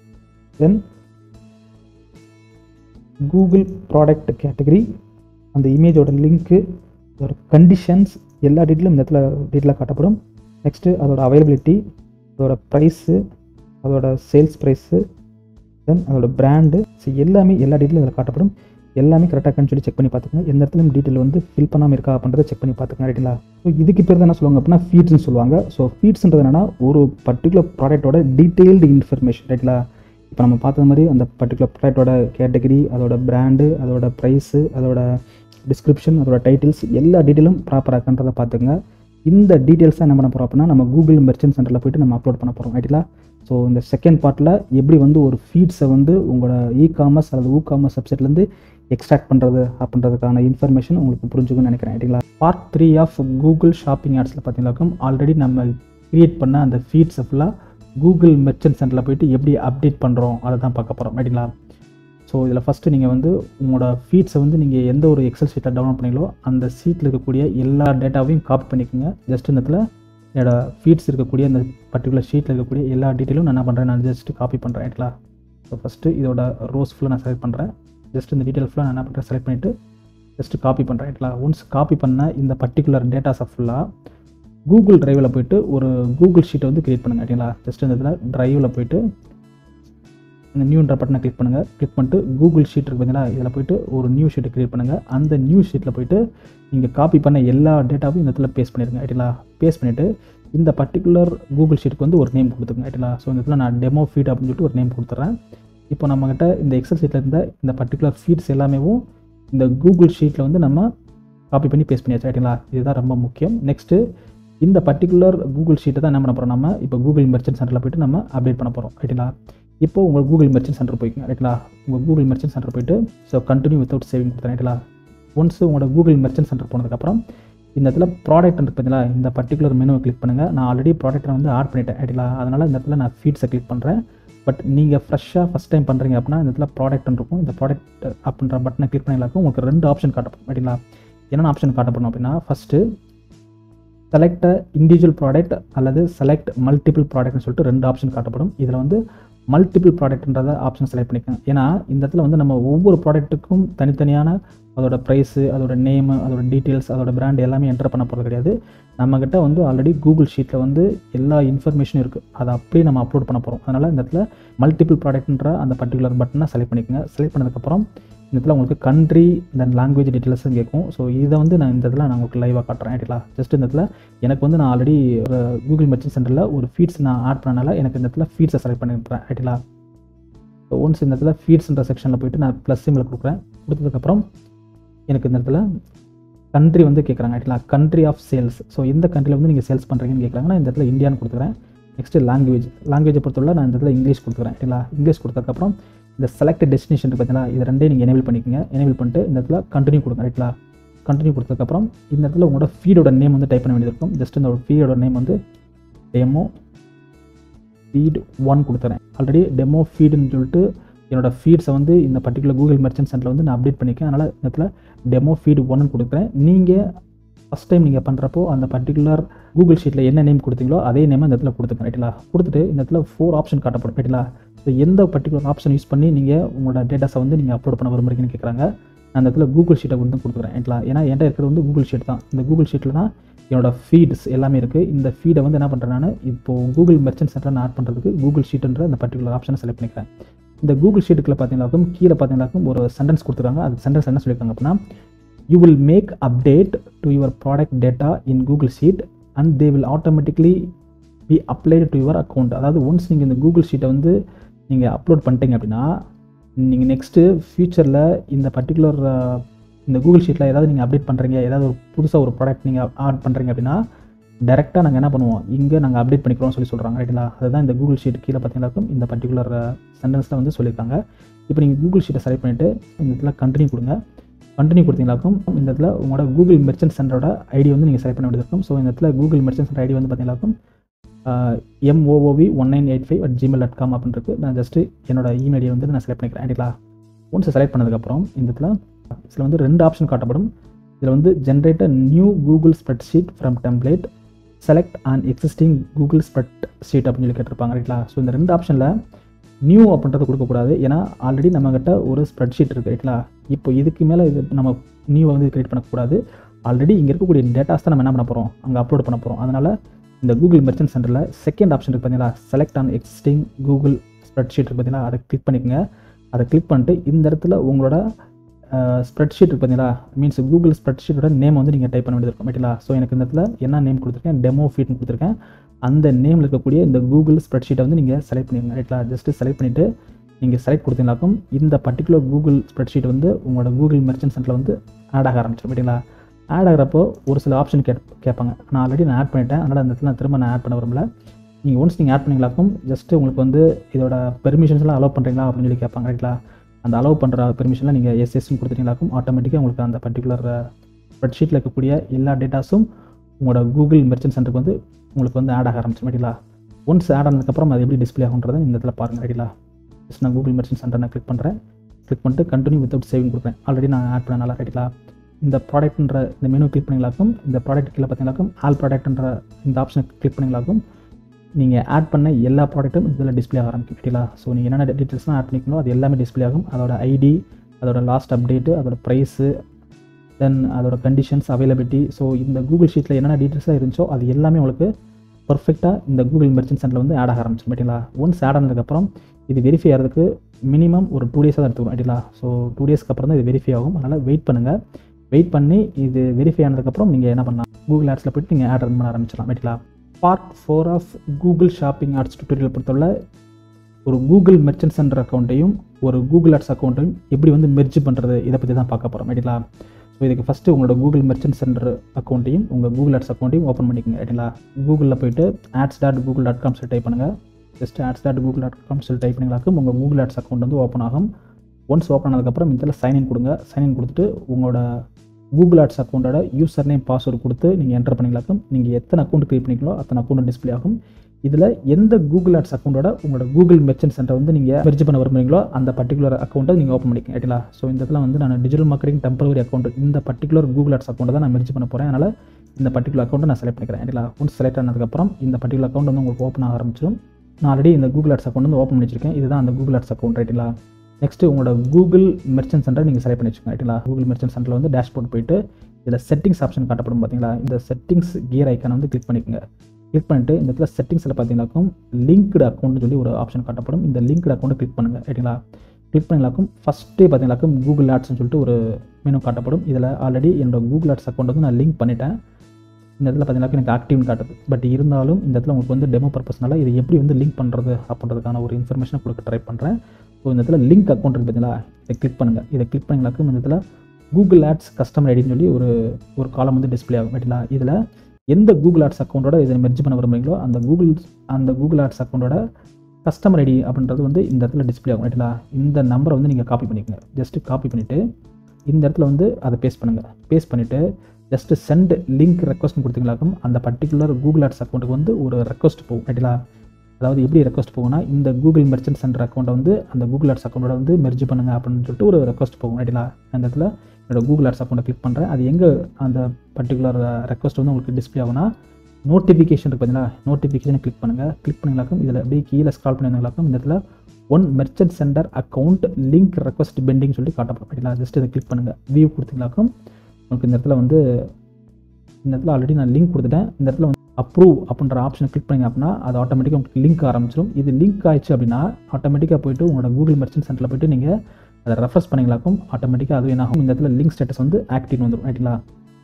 then Google product category அந்த இமேஜோட லிங்க்கு அதோட கண்டிஷன்ஸ் எல்லா டீட்டெயிலும் இந்த இடத்துல டீட்டெயிலாக காட்டப்படும் நெக்ஸ்ட்டு அதோட அவைலபிலிட்டி அதோட ப்ரைஸு அதோட சேல்ஸ் ப்ரைஸு தென் அதோட பிராண்டு ஸோ எல்லாமே எல்லா டீட்டெயிலும் இதில் காட்டப்படும் எல்லாமே கரெக்டாக இருக்கான்னு சொல்லி செக் பண்ணி பார்த்துக்கோங்க எந்த இடத்துலையும் டீட்டெயில் வந்து ஃபில் பண்ணாமல் இருக்கா அப்படின்றத செக் பண்ணி பார்த்துக்கோங்க ரைட்டுங்களா ஸோ இதுக்கு பேர் என்ன சொல்லுவாங்க அப்படின்னா ஃபீட்ஸ்னு சொல்லுவாங்க ஸோ ஃபீட்ஸ்ன்றது என்னன்னா ஒரு பர்டிகுலர் ப்ராடக்ட்டோட டீட்டெயில்டு இன்ஃபர்மேஷன் ரைட்டுங்களா இப்போ நம்ம பார்த்த மாதிரி அந்த பர்டிகுலர் ப்ராடக்ட்டோட கேட்டகரி அதோட பிராண்டு அதோட ப்ரைஸு அதோட டிஸ்கிரிப்ஷன் அதோட டைட்டில்ஸ் எல்லா டீட்டெயிலும் ப்ராப்பராக இருக்கின்றதை பார்த்துங்க இந்த டீட்டெயில்ஸாக என்ன பண்ண போகிறோம் அப்படின்னா நம்ம கூகுள் மெர்ச்சன்ட் சென்டரில் போயிட்டு நம்ம அப்லோட் பண்ண போகிறோம் ரைட்டுங்களா ஸோ இந்த செகண்ட் பார்ட்டில் எப்படி வந்து ஒரு ஃபீட்ஸை வந்து உங்களோட இ காமர்ஸ் அல்லது ஊ காமர்ஸ் வெப்சைட்லேருந்து எக்ஸ்ட்ராக்ட் பண்ணுறது அப்படின்றதுக்கான இன்ஃபர்மேஷன் உங்களுக்கு புரிஞ்சுக்குன்னு நினைக்கிறேன் ரைட்டுங்களா part three of Google shopping ஆட்ஸில் பார்த்தீங்கன்னாக்கும் ஆல்ரெடி நம்ம கிரியேட் பண்ண அந்த ஃபீட்ஸை ஃபுல்லாக கூகுள் மெர்ச்சன்ட் சென்டரில் போயிட்டு எப்படி அப்டேட் பண்ணுறோம் அதை தான் பார்க்க போகிறோம் ரைட்டுங்களா ஸோ இதில் ஃபஸ்ட்டு நீங்கள் வந்து உங்களோட ஃபீட்ஸை வந்து நீங்கள் எந்த ஒரு எக்ஸல் ஷீட்டில் டவுன்லோட் பண்ணீங்களோ அந்த ஷீட்டில் இருக்கக்கூடிய எல்லா டேட்டாவையும் காப்பி பண்ணிக்கோங்க ஜஸ்ட் இந்த இடத்துல என்னோட ஃபீட்ஸ் இருக்கக்கூடிய அந்த பர்டிகுலர் ஷீட்டில் இருக்கக்கூடிய எல்லா டீட்டெயிலும் நான் என்ன பண்ணுறேன் நான் ஜஸ்ட் காப்பி பண்ணுறேன் ரைட்டுங்களா ஸோ ஃபஸ்ட்டு இதோட ரோஸ் ஃபுல்லாக நான் செலக்ட் பண்ணுறேன் ஜஸ்ட் இந்த டீட்டெயில் ஃபுல்லாக நான் என்ன பண்ணுறேன் செலக்ட் பண்ணிவிட்டு ஜஸ்ட் காப்பி பண்ணுறேன் ரைட்டுங்களா ஒன்ஸ் காப்பி பண்ண இந்த பர்டிகுலர் டேட்டாஸை ஃபுல்லாக கூகுள் டிரைவில் போயிட்டு ஒரு கூகுள் ஷீட்டை வந்து கிரியேட் பண்ணுங்க ரைட்டுங்களா ஜஸ்ட் இந்த இதில் டிரைவில் போயிட்டு இந்த நியூன்ற பட்டனை கிளிக் பண்ணுங்கள் கிளிக் பண்ணிட்டு கூகுள் ஷீட் இருக்கு பார்த்தீங்களா இதில் போயிட்டு ஒரு நியூ ஷீட்டை கிரியேட் பண்ணுங்கள் அந்த நியூ ஷீட்டில் போயிட்டு நீங்கள் காப்பி பண்ண எல்லா டேட்டாவும் இந்த இடத்துல பேஸ்ட் பண்ணிடுங்க ரைட்டுங்களா பேஸ்ட் பண்ணிவிட்டு இந்த பர்டிகுலர் கூகுள் ஷீட்டுக்கு வந்து ஒரு நேம் கொடுத்துருங்க ரைட்டுங்களா ஸோ இந்த இடத்துல நான் டெமோ ஃபீட் அப்படின்னு சொல்லிட்டு ஒரு நேம் கொடுத்துட்றேன் இப்போ நம்மக்கிட்ட இந்த எக்ஸல் ஷீட்டில் இருந்த இந்த பர்டிகுலர் ஃபீட்ஸ் எல்லாமேவும் இந்த கூகுள் ஷீட்டில் வந்து நம்ம காப்பி பண்ணி பேஸ்ட் பண்ணியாச்சு ரைட்டுங்களா இதுதான் ரொம்ப முக்கியம் நெக்ஸ்ட்டு இந்த பர்டிகுலர் கூகுள் ஷீட்டை தான் என்ன பண்ண போகிறோம் நம்ம இப்போ கூகுள் மெர்ச்சன்ட் சென்டரில் போயிட்டு நம்ம அப்டேட் பண்ண போகிறோம் ரைட்டுங்களா இப்போ உங்கள் கூகுள் மெர்ச்சன்ட் சென்டர் போய்க்குங்க ரைட்டுங்களா உங்கள் கூகுள் மெர்ச்சன்ட் சென்டர் போயிட்டு ஸோ கண்டினியூ வித்தவுட் சேவிங் கொடுத்தேன் ரைட்டுங்களா ஒன்ஸ் உங்களோட கூகுள் மெர்ச்சன்ட் சென்டர் போனதுக்கப்புறம் இந்த இடத்துல ப்ராடக்ட் இருக்கு பார்த்தீங்களா இந்த பர்டிகுலர் மெனுவை கிளிக் பண்ணுங்கள் நான் ஆல்ரெடி ப்ராடக்ட்டை வந்து ஆட் பண்ணிட்டேன் ரைட்டுங்களா அதனால் இந்த இடத்துல நான் ஃபீட்ஸை கிளிக் பண்ணுறேன் பட் நீங்கள் ஃப்ரெஷ்ஷாக ஃபஸ்ட் டைம் பண்ணுறீங்க அப்படின்னா இந்த இடத்துல ப்ராடக்ட் இருக்கும் இந்த ப்ராடக்ட் அப்படின்ற பட்டனை கிளிக் பண்ணிங்களாக்கும் உங்களுக்கு ரெண்டு ஆப்ஷன் காட்டப்படும் ரைட்டுங்களா என்னென்ன ஆப்ஷன் காட்டப்படும் அப்படின்னா ஃபஸ்ட்டு செலக்ட் இண்டிவிஜுவல் ப்ராடக்ட் அல்லது செலக்ட் மல்டிபிள் ப்ராடக்ட்னு சொல்லிட்டு ரெண்டு ஆப்ஷன் காட்டப்படும் இதில் வந்து மல்டிபிள் ப்ராடக்ட்ன்றத ஆப்ஷன் செலக்ட் பண்ணிக்கோங்க ஏன்னா இந்த இடத்துல வந்து நம்ம ஒவ்வொரு ப்ராடக்ட்டுக்கும் தனித்தனியான அதோட ப்ரைஸு அதோட நேமு அதோட டீட்டெயில்ஸ் அதோட பிராண்ட் எல்லாமே என்டர் பண்ண போகிறது கிடையாது நம்மக்கிட்ட வந்து ஆல்ரெடி கூகுள் ஷீட்டில் வந்து எல்லா இன்ஃபர்மேஷனும் இருக்குது அதை அப்படியே நம்ம அப்லோட் பண்ண போகிறோம் அதனால் இந்த இடத்துல மல்டிபிள் ப்ராடக்ட்ன்ற அந்த பர்டிகுலர் பட்டனை செலக்ட் பண்ணிக்கோங்க செலக்ட் பண்ணதுக்கப்புறம் இந்த இடத்துல உங்களுக்கு கண்ட்ரி தென் லாங்குவேஜ் டீட்டெயில்ஸும் கேட்கும் ஸோ இதை வந்து நான் இந்த இடத்துல நான் உங்களுக்கு லைவாக காட்டுறேன் ரைட்டுங்களா ஜஸ்ட் இந்த இடத்துல எனக்கு வந்து நான் ஆல்ரெடி கூகுள் மெர்ச்சன்ட் சென்டரில் ஒரு ஃபீட்ஸ் நான் ஆட் பண்ணனால எனக்கு இந்த இடத்துல ஃபீட்ஸை செலக்ட் பண்ணிருப்பேன் ரைட்டுங்களா ஸோ ஒன்ஸ் இந்த இடத்துல ஃபீட்ஸ்ன்ற செக்ஷனில் போயிட்டு நான் ப்ளஸ் சிம்மில் கொடுக்குறேன் கொடுத்ததுக்கப்புறம் எனக்கு இந்த இடத்துல கண்ட்ரி வந்து கேட்குறாங்க ரைட்டுங்களா கண்ட்ரி ஆஃப் சேல்ஸ் ஸோ எந்த கண்ட்ரியில் வந்து நீங்கள் சேல்ஸ் பண்ணுறீங்கன்னு கேட்குறாங்க நான் இந்த இடத்துல இந்தியான்னு கொடுத்துக்கிறேன் நெக்ஸ்ட்டு லாங்குவேஜ் லாங்குவேஜை பொறுத்தவரை நான் இந்த இடத்துல இங்கிலீஷ் கொடுத்துக்கிறேன் ரைட்டுங்களா இங்கிலீஷ் கொடுத்ததுக்கப்புறம் இந்த செலக்ட் டெஸ்டினேஷன் பார்த்தீங்களா இது ரெண்டையும் நீங்கள் எனேபிள் பண்ணிக்கோங்க எனேபிள் பண்ணிட்டு இந்த இடத்துல கண்டினியூ கொடுங்க ரைட்லா கண்டினியூ கொடுத்ததுக்கப்புறம் இந்த இடத்துல உங்களோட ஃபீடோட நேம் வந்து டைப் பண்ண வேண்டியது இருக்கும் ஜஸ்ட் இந்த ஃபீடோட நேம் வந்து டெமோ ஃபீட் ஒன் கொடுத்துறேன் ஆல்ரெடி டெமோ ஃபீடுன்னு சொல்லிட்டு என்னோடய ஃபீட்ஸை வந்து இந்த பர்டிகுலர் கூகுள் மெர்ச்சன்ட் சென்டரில் வந்து நான் அப்டேட் பண்ணிக்கேன் அதனால் இந்த இடத்துல டெமோ ஃபீட் ஒன்னு கொடுக்குறேன் நீங்கள் ஃபஸ்ட் டைம் நீங்கள் பண்ணுறப்போ அந்த பர்டிகுலர் கூகுள் ஷீட்டில் என்ன நேம் கொடுத்தீங்களோ அதே நேம் இந்த இடத்துல கொடுத்துக்கேன் ரைட்டுங்களா கொடுத்துட்டு இந்த இடத்துல ஃபோர் ஆப்ஷன் காட்டப்படும் ரைட்டுங்களா ஸோ எந்த பர்டிகுலர் ஆப்ஷன் யூஸ் பண்ணி நீங்கள் உங்களோட டேட்டாஸை வந்து நீங்கள் அப்லோட் பண்ண விரும்புறீங்கன்னு கேட்குறாங்க நான் அந்த இடத்துல கூகுள் ஷீட்டை வந்து கொடுக்குறேன் ரைட்டுங்களா ஏன்னா என்கிட்ட இருக்கிறது வந்து கூகுள் ஷீட் தான் இந்த கூகுள் ஷீட்டில் தான் என்னோட ஃபீட்ஸ் எல்லாமே இருக்குது இந்த ஃபீடை வந்து என்ன பண்ணுறேன் நான் இப்போது கூகுள் மெர்ச்சன்ட் சென்டர் நான் ஆட் பண்ணுறதுக்கு கூகுள் ஷீட்டுன்ற அந்த பர்டிகுலர் ஆப்ஷனை செலக்ட் பண்ணிக்கிறேன் இந்த கூகுள் ஷீட்டுக்குள்ள பார்த்தீங்கன்னாக்கும் கீழே பார்த்தீங்கன்னாக்கும் ஒரு சென்டென்ஸ் கொடுத்துருக்காங்க அது சென்டென்ஸ் என்ன சொல்லியிருக்காங்க அப்படின்னா you will make update to your product data in Google sheet and they will automatically be applied to your account அதாவது ஒன்ஸ் நீங்கள் இந்த கூகுள் ஷீட்டை வந்து நீங்கள் அப்லோட் பண்ணிட்டீங்க அப்படின்னா நீங்கள் நெக்ஸ்ட்டு ஃப்யூச்சரில் இந்த பர்டிகுலர் இந்த கூகுள் ஷீட்டில் ஏதாவது நீங்கள் அப்டேட் பண்ணுறீங்க ஏதாவது ஒரு புதுசாக ஒரு ப்ராடக்ட் நீங்கள் ஆட் பண்ணுறீங்க அப்படின்னா டேரெக்டாக நாங்கள் என்ன பண்ணுவோம் இங்கே நாங்கள் அப்டேட் பண்ணிக்கிறோம்னு சொல்லி சொல்கிறாங்க ரைட்டுங்களா அதுதான் இந்த கூகுள் ஷீட் கீழே பார்த்தீங்கன்னாக்கும் இந்த பர்டிகுலர் சென்டென்ஸில் வந்து சொல்லியிருக்காங்க இப்போ நீங்கள் கூகுள் ஷீட்டை செலக்ட் பண்ணிவிட்டு இந்த இடத்துல கண்டினியூ கொடுங்க கண்டினியூ கொடுத்தீங்களாக்கும் இந்த இடத்துல உங்களோட கூகுள் மெர்ச்சன்ட் சென்டரோட ஐடி வந்து நீங்கள் செலக்ட் பண்ண வேண்டியது இருக்கும் ஸோ இந்த இடத்துல கூகுள் மெர்ச்சன்ட் சென்டர் ஐடி வந்து பார்த்தீங்கன்னாக்கும் MOOV one nine eight five at gmail dot com அப்படின்றது நான் ஜஸ்ட்டு என்னோட இமெயில் ஐடியை வந்து நான் செலக்ட் பண்ணிக்கிறேன் ரைட்டுங்களா ஒன்ஸ் செலக்ட் பண்ணதுக்கப்புறம் இந்த இடத்துல இதில் வந்து ரெண்டு ஆப்ஷன் காட்டப்படும் இதில் வந்து generate new Google spreadsheet from template select and existing Google spreadsheet அப்படின்னு சொல்லி கேட்டிருப்பாங்க ரைட்லா ஸோ இந்த ரெண்டு ஆப்ஷனில் நியூ அப்படின்றத கொடுக்கக்கூடாது ஏன்னா ஆல்ரெடி நம்மக்கிட்ட ஒரு ஸ்ப்ரெட் ஷீட் இருக்குது ரைட்லா இப்போ இதுக்கு மேலே இது நம்ம நியூவை வந்து கிரியேட் பண்ணக்கூடாது ஆல்ரெடி இங்கே இருக்கக்கூடிய டேட்டாஸ் தான் நம்ம என்ன பண்ண போகிறோம் அங்கே அப்லோட் பண்ண போகிறோம் அதனால் இந்த கூகுள் மெர்ச்சன்ட் சென்டரில் செகண்ட் ஆப்ஷன் இருக்குது பார்த்தீங்களா select an existing Google spreadsheet இருக்குது பார்த்தீங்களா அதை கிளிக் பண்ணிக்கோங்க அதை கிளிக் பண்ணிட்டு இந்த இடத்துல உங்களோட ஸ்ப்ரெட் ஷீட் இருக்கு பார்த்தீங்களா மீன்ஸ் கூகுள் ஸ்ப்ரெட் ஷீட்டோட நேம் வந்து நீங்கள் டைப் பண்ண வேண்டியது இருக்கும் ரைட்டுங்களா ஸோ எனக்கு இந்த இடத்துல என்ன நேம் கொடுத்துருக்கேன் டெமோ ஃபீட்னு கொடுத்துருக்கேன் அந்த நேமில் இருக்கக்கூடிய இந்த கூகுள் ஸ்ப்ரெட் ஷீட்டை வந்து நீங்கள் செலக்ட் பண்ணிடுங்க ரைட்லா ஜஸ்ட்டு செலக்ட் பண்ணிவிட்டு நீங்கள் செலக்ட் கொடுத்தீங்களாக்கும் இந்த பர்டிகுலர் கூகுள் ஸ்ப்ரெட் ஷீட் வந்து உங்களோட கூகுள் மெர்ச்சன்ட் சென்டரில் வந்து ஆட் ஆக ஆரம்பிச்சிடும் ரைட்டுங்களா ஆட் ஆகிறப்போ ஒரு சில ஆப்ஷன் கேட் கேட்பாங்க நான் ஆல்ரெடி நான் ஆட் பண்ணிட்டேன் அதனால் அந்த இடத்துல நான் திரும்ப நான் ஆட் பண்ண விரும்பல நீங்கள் ஒன்ஸ் நீங்கள் ஆட் பண்ணிங்களாக்கும் ஜஸ்ட்டு உங்களுக்கு வந்து இதோட பெர்மிஷன்ஸ்லாம் அலோவ் பண்ணுறீங்களா அப்படின்னு சொல்லி கேட்பாங்க ரைட்லா அந்த அலோவ் பண்ணுற பெர்மிஷனில் நீங்கள் எஸ் எஸ்ன்னு கொடுத்துட்டீங்களாக்கும் ஆட்டோமேட்டிக்காக உங்களுக்கு அந்த பர்டிகுலர் ஸ்ப்ரெட்ஷீட்டில் இருக்கக்கூடிய எல்லா டேட்டாஸும் உங்களோட கூகுள் மெர்ச்சன்ட் சென்டருக்கு வந்து உங்களுக்கு வந்து ஆட் ஆக ஆரம்பிச்சு ரைட்டிங்களா ஒன்ஸ் ஆட் ஆனதுக்கப்புறம் அது எப்படி டிஸ்பிளே ஆகுன்றதை இந்த இடத்துல பாருங்கள் ரைட்டிங்களா ஜஸ்ட் நான் கூகுள் மெர்ச்சன்ட் சென்டர் நான் கிளிக் பண்ணுறேன் கிளிக் பண்ணிட்டு கண்டினியூ வித்தவுட் சேவிங் கொடுப்பேன் ஆல்ரெடி நான் ஆட் பண்ணனால ரைட்டிங்களா இந்த ப்ராடக்ட்ன்ற இந்த மெனு கிளிக் பண்ணிங்களாக்கும் இந்த ப்ராடக்ட் கீழே பார்த்தீங்களாக்கும் ஆல் ப்ராடக்ட்ன்ற இந்த ஆப்ஷனை கிளிக் பண்ணிங்களாக்கும் நீங்கள் ஆட் பண்ண எல்லா ப்ராடக்ட்டும் இதில் டிஸ்பிளே ஆக ஆரம்பிக்கும் ரைட்டிங்களா ஸோ நீங்கள் என்னென்ன டீட்டெயில்ஸ்லாம் ஆட் பண்ணிக்கணும் அது எல்லாமே டிஸ்பிளே ஆகும் அதோட ஐடி அதோட லாஸ்ட் அப்டேட்டு அதோட ப்ரைஸு தென் அதோட கண்டிஷன்ஸ் அவைலபிலிட்டி ஸோ இந்த கூகுள் ஷீட்டில் என்னென்ன டீட்டெயில்ஸாக இருந்துச்சோ அது எல்லாமே உங்களுக்கு பர்ஃபெக்டாக இந்த கூகுள் மெர்ச்சன்ட் சென்டரில் வந்து ஆட் ஆக ஆரம்பிச்சிடும் ரைட்டுங்களா ஒன்ஸ் ஆட் ஆனதுக்கப்புறம் இது வெரிஃபை ஆகிறதுக்கு மினிமம் ஒரு டூ டேஸாக தான் எடுத்துக்கணும் ரைட்டுங்களா ஸோ டூ டேஸ்க்கு அப்புறம் தான் இது வெரிஃபை ஆகும் அதனால் வெயிட் பண்ணுங்கள் வெயிட் பண்ணி இது வெரிஃபை ஆனதுக்கப்புறம் நீங்கள் என்ன பண்ணலாம் கூகுள் ஆட்ஸில் போய்ட்டு நீங்கள் ஆட் ரன் பண்ண ஆரம்பிச்சிடலாம் ரைட்டுங்களா part four of Google shopping ads tutorial பொறுத்தவரை ஒரு கூகுள் மெர்ச்சன்ட் சென்டர் அக்கௌண்ட்டையும் ஒரு கூகுள் ஆட்ஸ் அக்கௌண்ட்டையும் எப்படி வந்து மெர்ஜ் பண்ணுறது இதை பற்றி தான் பார்க்க போகிறோம் ரைட்டுங்களா ஸோ இதுக்கு ஃபஸ்ட்டு உங்களோட கூகுள் மெர்ச்சன்ட் சென்டர் அக்கௌண்ட்டையும் உங்கள் கூகுள் ஆட்ஸ் அக்கௌண்ட்டையும் ஓப்பன் பண்ணிக்கோங்க ரைட்டுங்களா கூகுளில் போயிட்டு ads dot Google dot com சொல்லி டைப் பண்ணுங்கள் just ads dot Google dot com சொல்லி டைப் பண்ணிங்களாக்கும் உங்கள் கூகுள் ஆட்ஸ் அக்கௌண்ட் வந்து ஓப்பன் ஆகும் ஒன்ஸ் ஓப்பன் ஆனதுக்கப்புறம் இதில் சைன்இன் கொடுங்க சைன்இன் கொடுத்துட்டு உங்களோட கூகுள் ஆட்ஸ் அக்கௌண்ட்டோட யூசர் நேம் பாஸ்வேர்டு கொடுத்து நீங்கள் என்டர் பண்ணிங்களாக்கும் நீங்கள் எத்தனை அக்கௌண்ட் க்ரியேட் பண்ணிங்களோ அத்தனை அக்கௌண்ட் டிஸ்பிளே ஆகும் இதில் எந்த கூகுள் ஆட்ஸ் அக்கௌண்ட்டோட உங்களோட கூகுள் மெர்ச்சன்ட் சென்டர் வந்து நீங்கள் வெரிஜ் பண்ண விரும்புறீங்களோ அந்த பர்டிகுலர் அக்கௌண்ட்டை நீங்கள் ஓப்பன் பண்ணிக்கங்க ரைட்டுங்களா ஸோ இந்த இடத்துல வந்து நான் டிஜிட்டல் மார்க்கெட்டிங் டெம்பரரி அக்கௌண்ட் இந்த பர்டிகுலர் கூகுள் ஆட்ஸ் அக்கௌண்ட்டை தான் நான் மெர்ஜ் பண்ண போகிறேன் அதனால் இந்த பர்டிகுலர் அக்கௌண்ட்டை நான் செலக்ட் பண்ணிக்கிறேன் ரைட்டுங்களா ஒன்ஸ் செலக்ட் ஆனதுக்கப்புறம் இந்த பர்டிகுலர் அக்கௌண்ட் வந்து உங்களுக்கு ஓப்பன் ஆக ஆரம்பிச்சிடும் நான் ஆல்ரெடி இந்த கூகுள் ஆட்ஸ் அக்கௌண்ட் வந்து ஓப்பன் பண்ணி வச்சிருக்கேன் இதுதான் அந்த கூகுள் ஆட்ஸ் அக்கௌண்ட் ரைட்டுங்களா நெக்ஸ்ட் உங்களோட கூகுள் மெர்ச்சன்ட் சென்டர் நீங்கள் செலக்ட் பண்ணி வச்சுக்கோங்க ரைட்டுங்களா கூகுள் மெர்ச்சன்ட் சென்டரில் வந்து டேஷ்போர்ட் போயிட்டு இதில் செட்டிங்ஸ் ஆப்ஷன் காட்டப்படும் பார்த்தீங்களா இந்த செட்டிங்ஸ் கியர் ஐக்கான வந்து கிளிக் பண்ணிக்கோங்க கிளிக் பண்ணிட்டு இந்த இடத்துல செட்டிங்ஸில் பார்த்தீங்கன்னாக்கும் லிங்க்டு அக்கௌண்ட்னு சொல்லி ஒரு ஆப்ஷன் காட்டப்படும் இந்த லிங்க்டு அக்கௌண்ட்டை கிளிக் பண்ணுங்கள் ரைட்டுங்களா கிளிக் பண்ணிங்களாக்கும் ஃபஸ்ட்டே பார்த்தீங்கன்னாக்கும் கூகுள் ஆட்ஸ்னு சொல்லிட்டு ஒரு மெனு காட்டப்படும் இதில் ஆல்ரெடி என்னோட கூகுள் ஆட்ஸ் அக்கௌண்ட் வந்து நான் லிங்க் பண்ணிட்டேன் இந்த இடத்துல பார்த்தீங்கன்னா எனக்கு ஆக்டிவ்னு காட்டுது பட் இருந்தாலும் இந்த இடத்துல உங்களுக்கு வந்து டெமோ பர்பஸ்னால இது எப்படி வந்து லிங்க் பண்ணுறது அப்படின்றதுக்கான ஒரு இன்ஃபர்மேஷனை கொடுக்க ட்ரை பண்ணுறேன் ஸோ இந்த இடத்துல லிங்க் அக்கௌண்ட் இருக்குது பார்த்தீங்களா இதை கிளிக் பண்ணுங்கள் இதை கிளிக் பண்ணிங்களாக்கும் இந்த இடத்துல கூகுள் ஆட்ஸ் கஸ்டமர் ஐடின்னு சொல்லி ஒரு ஒரு காலம் வந்து டிஸ்பிளே ஆகும் ரைட்டுங்களா இதில் எந்த கூகுள் ஆட்ஸ் அக்கௌண்ட்டோட இதை மெர்ஜ் பண்ண விரும்புறீங்களோ அந்த கூகுள் அந்த கூகுள் ஆட்ஸ் அக்கௌண்ட்டோட கஸ்டமர் ஐடி அப்படின்றது வந்து இந்த இடத்துல டிஸ்பிளே ஆகும் ரைட்டுங்களா இந்த நம்பரை வந்து நீங்கள் காப்பி பண்ணிக்கோங்க ஜஸ்ட்டு காப்பி பண்ணிவிட்டு இந்த இடத்துல வந்து அதை பேஸ்ட் பண்ணுங்கள் பேஸ்ட் பண்ணிவிட்டு ஜஸ்ட்டு சென்ட் லிங்க் ரெக்வஸ்ட் கொடுத்தீங்களாக்கும் அந்த பர்டிகுலர் கூகுள் ஆட்ஸ் அக்கௌண்ட்டுக்கு வந்து ஒரு ரெக்வஸ்ட் போகும் ரைட்டுங்களா அதாவது எப்படி ரெக்வஸ்ட் போகும்னா இந்த கூகுள் மெர்ச்சன்ட் சென்டர் அக்கௌண்ட்டை வந்து அந்த கூகுள் ஆட்ஸ் அக்கௌண்ட்டோட வந்து மெர்ஜ் பண்ணுங்க அப்படின்னு சொல்லிட்டு ஒரு ரெக்வஸ்ட் போகும் ரைட்டுங்களா அந்த இடத்துல என்னோட கூகுள் ஆட்ஸ் அக்கௌண்ட்டை கிளிக் பண்ணுறேன் அது எங்கே அந்த பர்டிகுலர் ரெக்வஸ்ட் வந்து உங்களுக்கு டிஸ்பிளே ஆகும்னா நோட்டிஃபிகேஷன் இருக்குது பார்த்தீங்களா நோட்டிஃபிகேஷனை கிளிக் பண்ணுங்கள் கிளிக் பண்ணிங்களாக்கும் இதில் அப்படியே கீழே ஸ்க்ரால் பண்ணிங்களாக்கும் இந்த இடத்துல one merchant center account link request pending சொல்லி காட்டப்படும் ரைட்டுங்களா ஜஸ்ட் இதை கிளிக் பண்ணுங்கள் வியூ கொடுத்தீங்களாக்கும் உங்களுக்கு இந்த இடத்துல வந்து இந்த இடத்துல ஆல்ரெடி நான் லிங்க் கொடுத்துட்டேன் இந்த இடத்துல வந்து அப்ரூவ் அப்படின்ற ஆப்ஷனை கிளிக் பண்ணிங்க அப்படின்னா அது ஆட்டோமேட்டிக்காக உங்களுக்கு லிங்க் ஆரம்பிச்சிடும் இது லிங்க் ஆயிடுச்சு அப்படின்னா ஆட்டோமேட்டிக்காக போயிட்டு உங்களோட கூகுள் மெர்ச்சன்ட் சென்டரில் போயிட்டு நீங்கள் அதை ரெஃபர்ஸ் பண்ணிங்களாக்கும் ஆட்டோமேட்டிக்காக அது என்ன ஆகும் இந்த இடத்துல லிங்க் ஸ்டேட்டஸ் வந்து ஆக்டிவ் வந்துடும் ரைட்டுங்களா